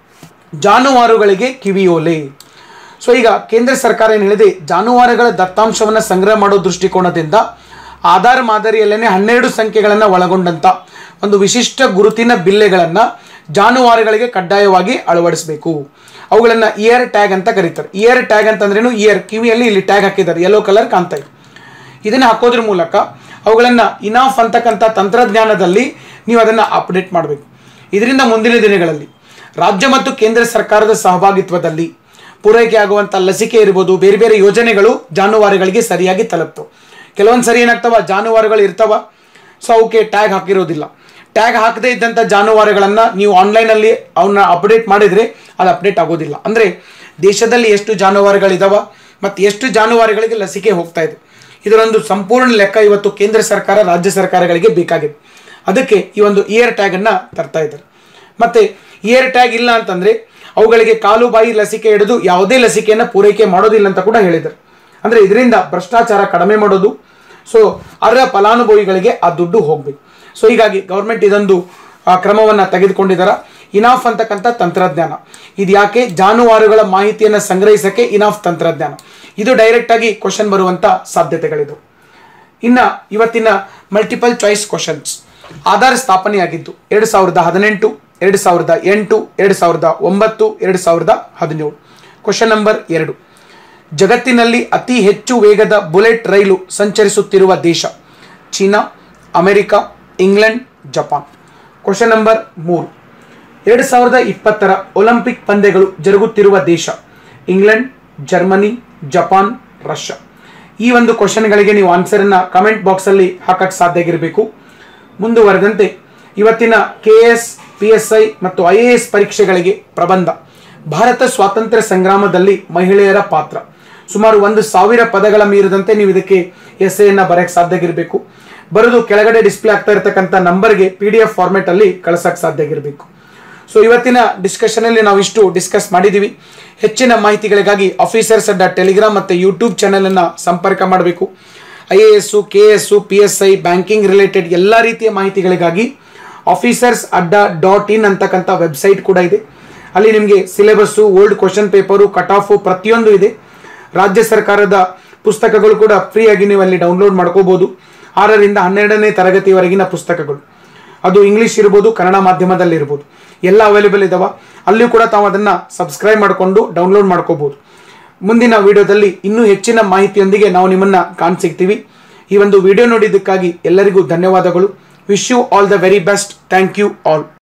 ಜಾನುವಾರುಗಳಿಗೆ ಕಿವಿಯೋಲೆ ಸೊ ಈಗ ಕೇಂದ್ರ ಸರ್ಕಾರ ಏನು ಹೇಳಿದೆ ಜಾನುವಾರುಗಳ ದತ್ತಾಂಶವನ್ನು ಸಂಗ್ರಹ ಮಾಡೋ ದೃಷ್ಟಿಕೋನದಿಂದ ಆಧಾರ್ ಮಾದರಿಯಲ್ಲೇ ಹನ್ನೆರಡು ಸಂಖ್ಯೆಗಳನ್ನು ಒಳಗೊಂಡಂತ ಒಂದು ವಿಶಿಷ್ಟ ಗುರುತಿನ ಬಿಲ್ಲೆಗಳನ್ನು ಜಾನುವಾರುಗಳಿಗೆ ಕಡ್ಡಾಯವಾಗಿ ಅಳವಡಿಸಬೇಕು ಅವುಗಳನ್ನು ಇಯರ್ ಟ್ಯಾಗ್ ಅಂತ ಕರೀತಾರೆ ಇಯರ್ ಟ್ಯಾಗ್ ಅಂತಂದ್ರೇನು ಇಯರ್ ಕಿವಿಯಲ್ಲಿ ಇಲ್ಲಿ ಟ್ಯಾಗ್ ಹಾಕಿದ್ದಾರೆ ಯೆಲ್ಲೋ ಕಲರ್ ಕಾಣ್ತಾ ಇದೆ ಇದನ್ನು ಹಾಕೋದ್ರ ಮೂಲಕ ಅವುಗಳನ್ನು ಇನಾಫ್ ಅಂತಕ್ಕಂಥ ತಂತ್ರಜ್ಞಾನದಲ್ಲಿ ನೀವು ಅದನ್ನು ಅಪ್ಡೇಟ್ ಮಾಡಬೇಕು ಇದರಿಂದ ಮುಂದಿನ ದಿನಗಳಲ್ಲಿ ರಾಜ್ಯ ಮತ್ತು ಕೇಂದ್ರ ಸರ್ಕಾರದ ಸಹಭಾಗಿತ್ವದಲ್ಲಿ ಪೂರೈಕೆ ಆಗುವಂಥ ಲಸಿಕೆ ಇರ್ಬೋದು ಬೇರೆ ಬೇರೆ ಯೋಜನೆಗಳು ಜಾನುವಾರುಗಳಿಗೆ ಸರಿಯಾಗಿ ತಲುಪ್ತವೆ ಕೆಲವೊಂದು ಸರಿ ಏನಾಗ್ತವ ಜಾನುವಾರುಗಳು ಇರ್ತಾವ ಸೊ ಅವಕ್ಕೆ ಟ್ಯಾಗ್ ಹಾಕಿರೋದಿಲ್ಲ ಟ್ಯಾಗ್ ಹಾಕದೇ ಇದ್ದಂಥ ಜಾನುವಾರುಗಳನ್ನು ನೀವು ಆನ್ಲೈನಲ್ಲಿ ಅವನ್ನ ಅಪ್ಡೇಟ್ ಮಾಡಿದರೆ ಅದು ಅಪ್ಡೇಟ್ ಆಗೋದಿಲ್ಲ ಅಂದರೆ ದೇಶದಲ್ಲಿ ಎಷ್ಟು ಜಾನುವಾರುಗಳಿದಾವ ಮತ್ತು ಎಷ್ಟು ಜಾನುವಾರುಗಳಿಗೆ ಲಸಿಕೆ ಹೋಗ್ತಾ ಇದೆ ಇದರೊಂದು ಸಂಪೂರ್ಣ ಲೆಕ್ಕ ಇವತ್ತು ಕೇಂದ್ರ ಸರ್ಕಾರ ರಾಜ್ಯ ಸರ್ಕಾರಗಳಿಗೆ ಬೇಕಾಗಿದೆ ಅದಕ್ಕೆ ಈ ಒಂದು ಇಯರ್ ಟ್ಯಾಗನ್ನು ತರ್ತಾ ಇದ್ದಾರೆ ಮತ್ತು ಇಯರ್ ಟ್ಯಾಗ್ ಇಲ್ಲ ಅಂತಂದರೆ ಅವುಗಳಿಗೆ ಕಾಲು ಬಾಯಿ ಲಸಿಕೆ ಹಿಡಿದು ಯಾವುದೇ ಲಸಿಕೆಯನ್ನು ಪೂರೈಕೆ ಮಾಡೋದಿಲ್ಲ ಅಂತ ಕೂಡ ಹೇಳಿದ್ದಾರೆ ಅಂದರೆ ಇದರಿಂದ ಭ್ರಷ್ಟಾಚಾರ ಕಡಿಮೆ ಮಾಡೋದು ಸೊ ಅರ್ಹ ಫಲಾನುಭವಿಗಳಿಗೆ ಆ ದುಡ್ಡು ಹೋಗಬೇಕು ಸೊ ಹೀಗಾಗಿ ಗೌರ್ಮೆಂಟ್ ಇದೊಂದು ಕ್ರಮವನ್ನು ತೆಗೆದುಕೊಂಡಿದ್ದಾರೆ ಇನಾಫ್ ಅಂತಕ್ಕಂಥ ತಂತ್ರಜ್ಞಾನ ಇದು ಯಾಕೆ ಜಾನುವಾರುಗಳ ಮಾಹಿತಿಯನ್ನು ಸಂಗ್ರಹಿಸಕ್ಕೆ ಇನಾಫ್ ತಂತ್ರಜ್ಞಾನ ಇದು ಡೈರೆಕ್ಟಾಗಿ ಕ್ವಶನ್ ಬರುವಂಥ ಸಾಧ್ಯತೆಗಳಿದು ಇನ್ನು ಇವತ್ತಿನ ಮಲ್ಟಿಪಲ್ ಚಾಯ್ಸ್ ಕ್ವಶನ್ಸ್ ಆಧಾರ್ ಸ್ಥಾಪನೆಯಾಗಿದ್ದು ಎರಡು ಸಾವಿರದ ಹದಿನೆಂಟು ಎರಡು ಸಾವಿರದ ಎಂಟು ಎರಡು ಸಾವಿರದ ಒಂಬತ್ತು ಎರಡು ಸಾವಿರದ ಹದಿನೇಳು ಕ್ವಶನ್ ನಂಬರ್ ಎರಡು ಜಗತ್ತಿನಲ್ಲಿ ಅತಿ ಹೆಚ್ಚು ವೇಗದ ಬುಲೆಟ್ ರೈಲು ಸಂಚರಿಸುತ್ತಿರುವ ದೇಶ China America England Japan question number ಮೂರು ಎರಡು ಸಾವಿರದ ಇಪ್ಪತ್ತರ ಒಲಿಂಪಿಕ್ ಪಂದ್ಯಗಳು ಜರುಗುತ್ತಿರುವ ದೇಶ ಇಂಗ್ಲೆಂಡ್ ಜರ್ಮನಿ ಜಪಾನ್ ರಷ್ಯಾ ಈ ಒಂದು ಕ್ವಶನ್ಗಳಿಗೆ ನೀವು ಆನ್ಸರನ್ನು ಕಮೆಂಟ್ ಬಾಕ್ಸಲ್ಲಿ ಹಾಕಕ್ಕೆ ಸಾಧ್ಯ ಆಗಿರಬೇಕು ಮುಂದುವರೆದಂತೆ ಇವತ್ತಿನ K S P S I ಮತ್ತು ಐ ಎ ಎಸ್ ಪರೀಕ್ಷೆಗಳಿಗೆ ಪ್ರಬಂಧ ಭಾರತ ಸ್ವಾತಂತ್ರ್ಯ ಸಂಗ್ರಾಮದಲ್ಲಿ ಮಹಿಳೆಯರ ಪಾತ್ರ ಸುಮಾರು ಒಂದು ಸಾವಿರ ಪದಗಳ ಮೀರಿದಂತೆ ನೀವು ಇದಕ್ಕೆ ಎಸ್ ಎನ್ನ ಬರೆಯಕ್ಕೆ ಸಾಧ್ಯ ಆಗಿರಬೇಕು ಬರೆದು ಕೆಳಗಡೆ ಡಿಸ್ಪ್ಲೇ ಆಗ್ತಾ ಇರತಕ್ಕಂಥ ನಂಬರ್ಗೆ ಪಿ ಡಿ ಎಫ್ ಫಾರ್ಮೆಟಲ್ಲಿ ಕಳಿಸಕ್ಕೆ ಸಾಧ್ಯ ಆಗಿರಬೇಕು ಸೊ ಇವತ್ತಿನ ಡಿಸ್ಕಷನಲ್ಲಿ ನಾವು ಇಷ್ಟು ಡಿಸ್ಕಸ್ ಮಾಡಿದ್ದೀವಿ ಹೆಚ್ಚಿನ ಮಾಹಿತಿಗಳಿಗಾಗಿ ಆಫೀಸರ್ಸ್ ಅಡ್ಡ ಟೆಲಿಗ್ರಾಮ್ ಮತ್ತು ಯೂಟ್ಯೂಬ್ ಚಾನಲನ್ನು ಸಂಪರ್ಕ ಮಾಡಬೇಕು I A S K S P S I banking related ಎಲ್ಲ ರೀತಿಯ ಮಾಹಿತಿಗಳಿಗಾಗಿ ಆಫೀಸರ್ಸ್ ಅಡ್ಡ ಡಾಟ್ ಇನ್ ಅಂತಕ್ಕಂಥ ವೆಬ್ಸೈಟ್ ಕೂಡ ಇದೆ ಅಲ್ಲಿ ನಿಮಗೆ syllabus old question paper cut off ಪ್ರತಿಯೊಂದು ಇದೆ ರಾಜ್ಯ ಸರ್ಕಾರದ ಪುಸ್ತಕಗಳು ಕೂಡ ಫ್ರೀಯಾಗಿ ನೀವು ಅಲ್ಲಿ ಡೌನ್ಲೋಡ್ ಮಾಡ್ಕೋಬೋದು ಆರರಿಂದ ಹನ್ನೆರಡನೇ ತರಗತಿವರೆಗಿನ ಪುಸ್ತಕಗಳು ಅದು ಇಂಗ್ಲೀಷ್ ಇರ್ಬೋದು ಕನ್ನಡ ಮಾಧ್ಯಮದಲ್ಲಿ ಇರ್ಬೋದು ಎಲ್ಲ ಅವೈಲೇಬಲ್ ಇದಾವ ಅಲ್ಲಿಯೂ ಕೂಡ ತಾವು ಅದನ್ನು ಸಬ್ಸ್ಕ್ರೈಬ್ ಮಾಡಿಕೊಂಡು ಡೌನ್ಲೋಡ್ ಮಾಡ್ಕೋಬೋದು ಮುಂದಿನ ವಿಡಿಯೋದಲ್ಲಿ ಇನ್ನೂ ಹೆಚ್ಚಿನ ಮಾಹಿತಿಯೊಂದಿಗೆ ನಾವು ನಿಮ್ಮನ್ನು ಕಾಣಸಿಗ್ತೀವಿ ಈ ಒಂದು ವಿಡಿಯೋ ನೋಡಿದ್ದಕ್ಕಾಗಿ ಎಲ್ಲರಿಗೂ ಧನ್ಯವಾದಗಳು wish you all the very best thank you all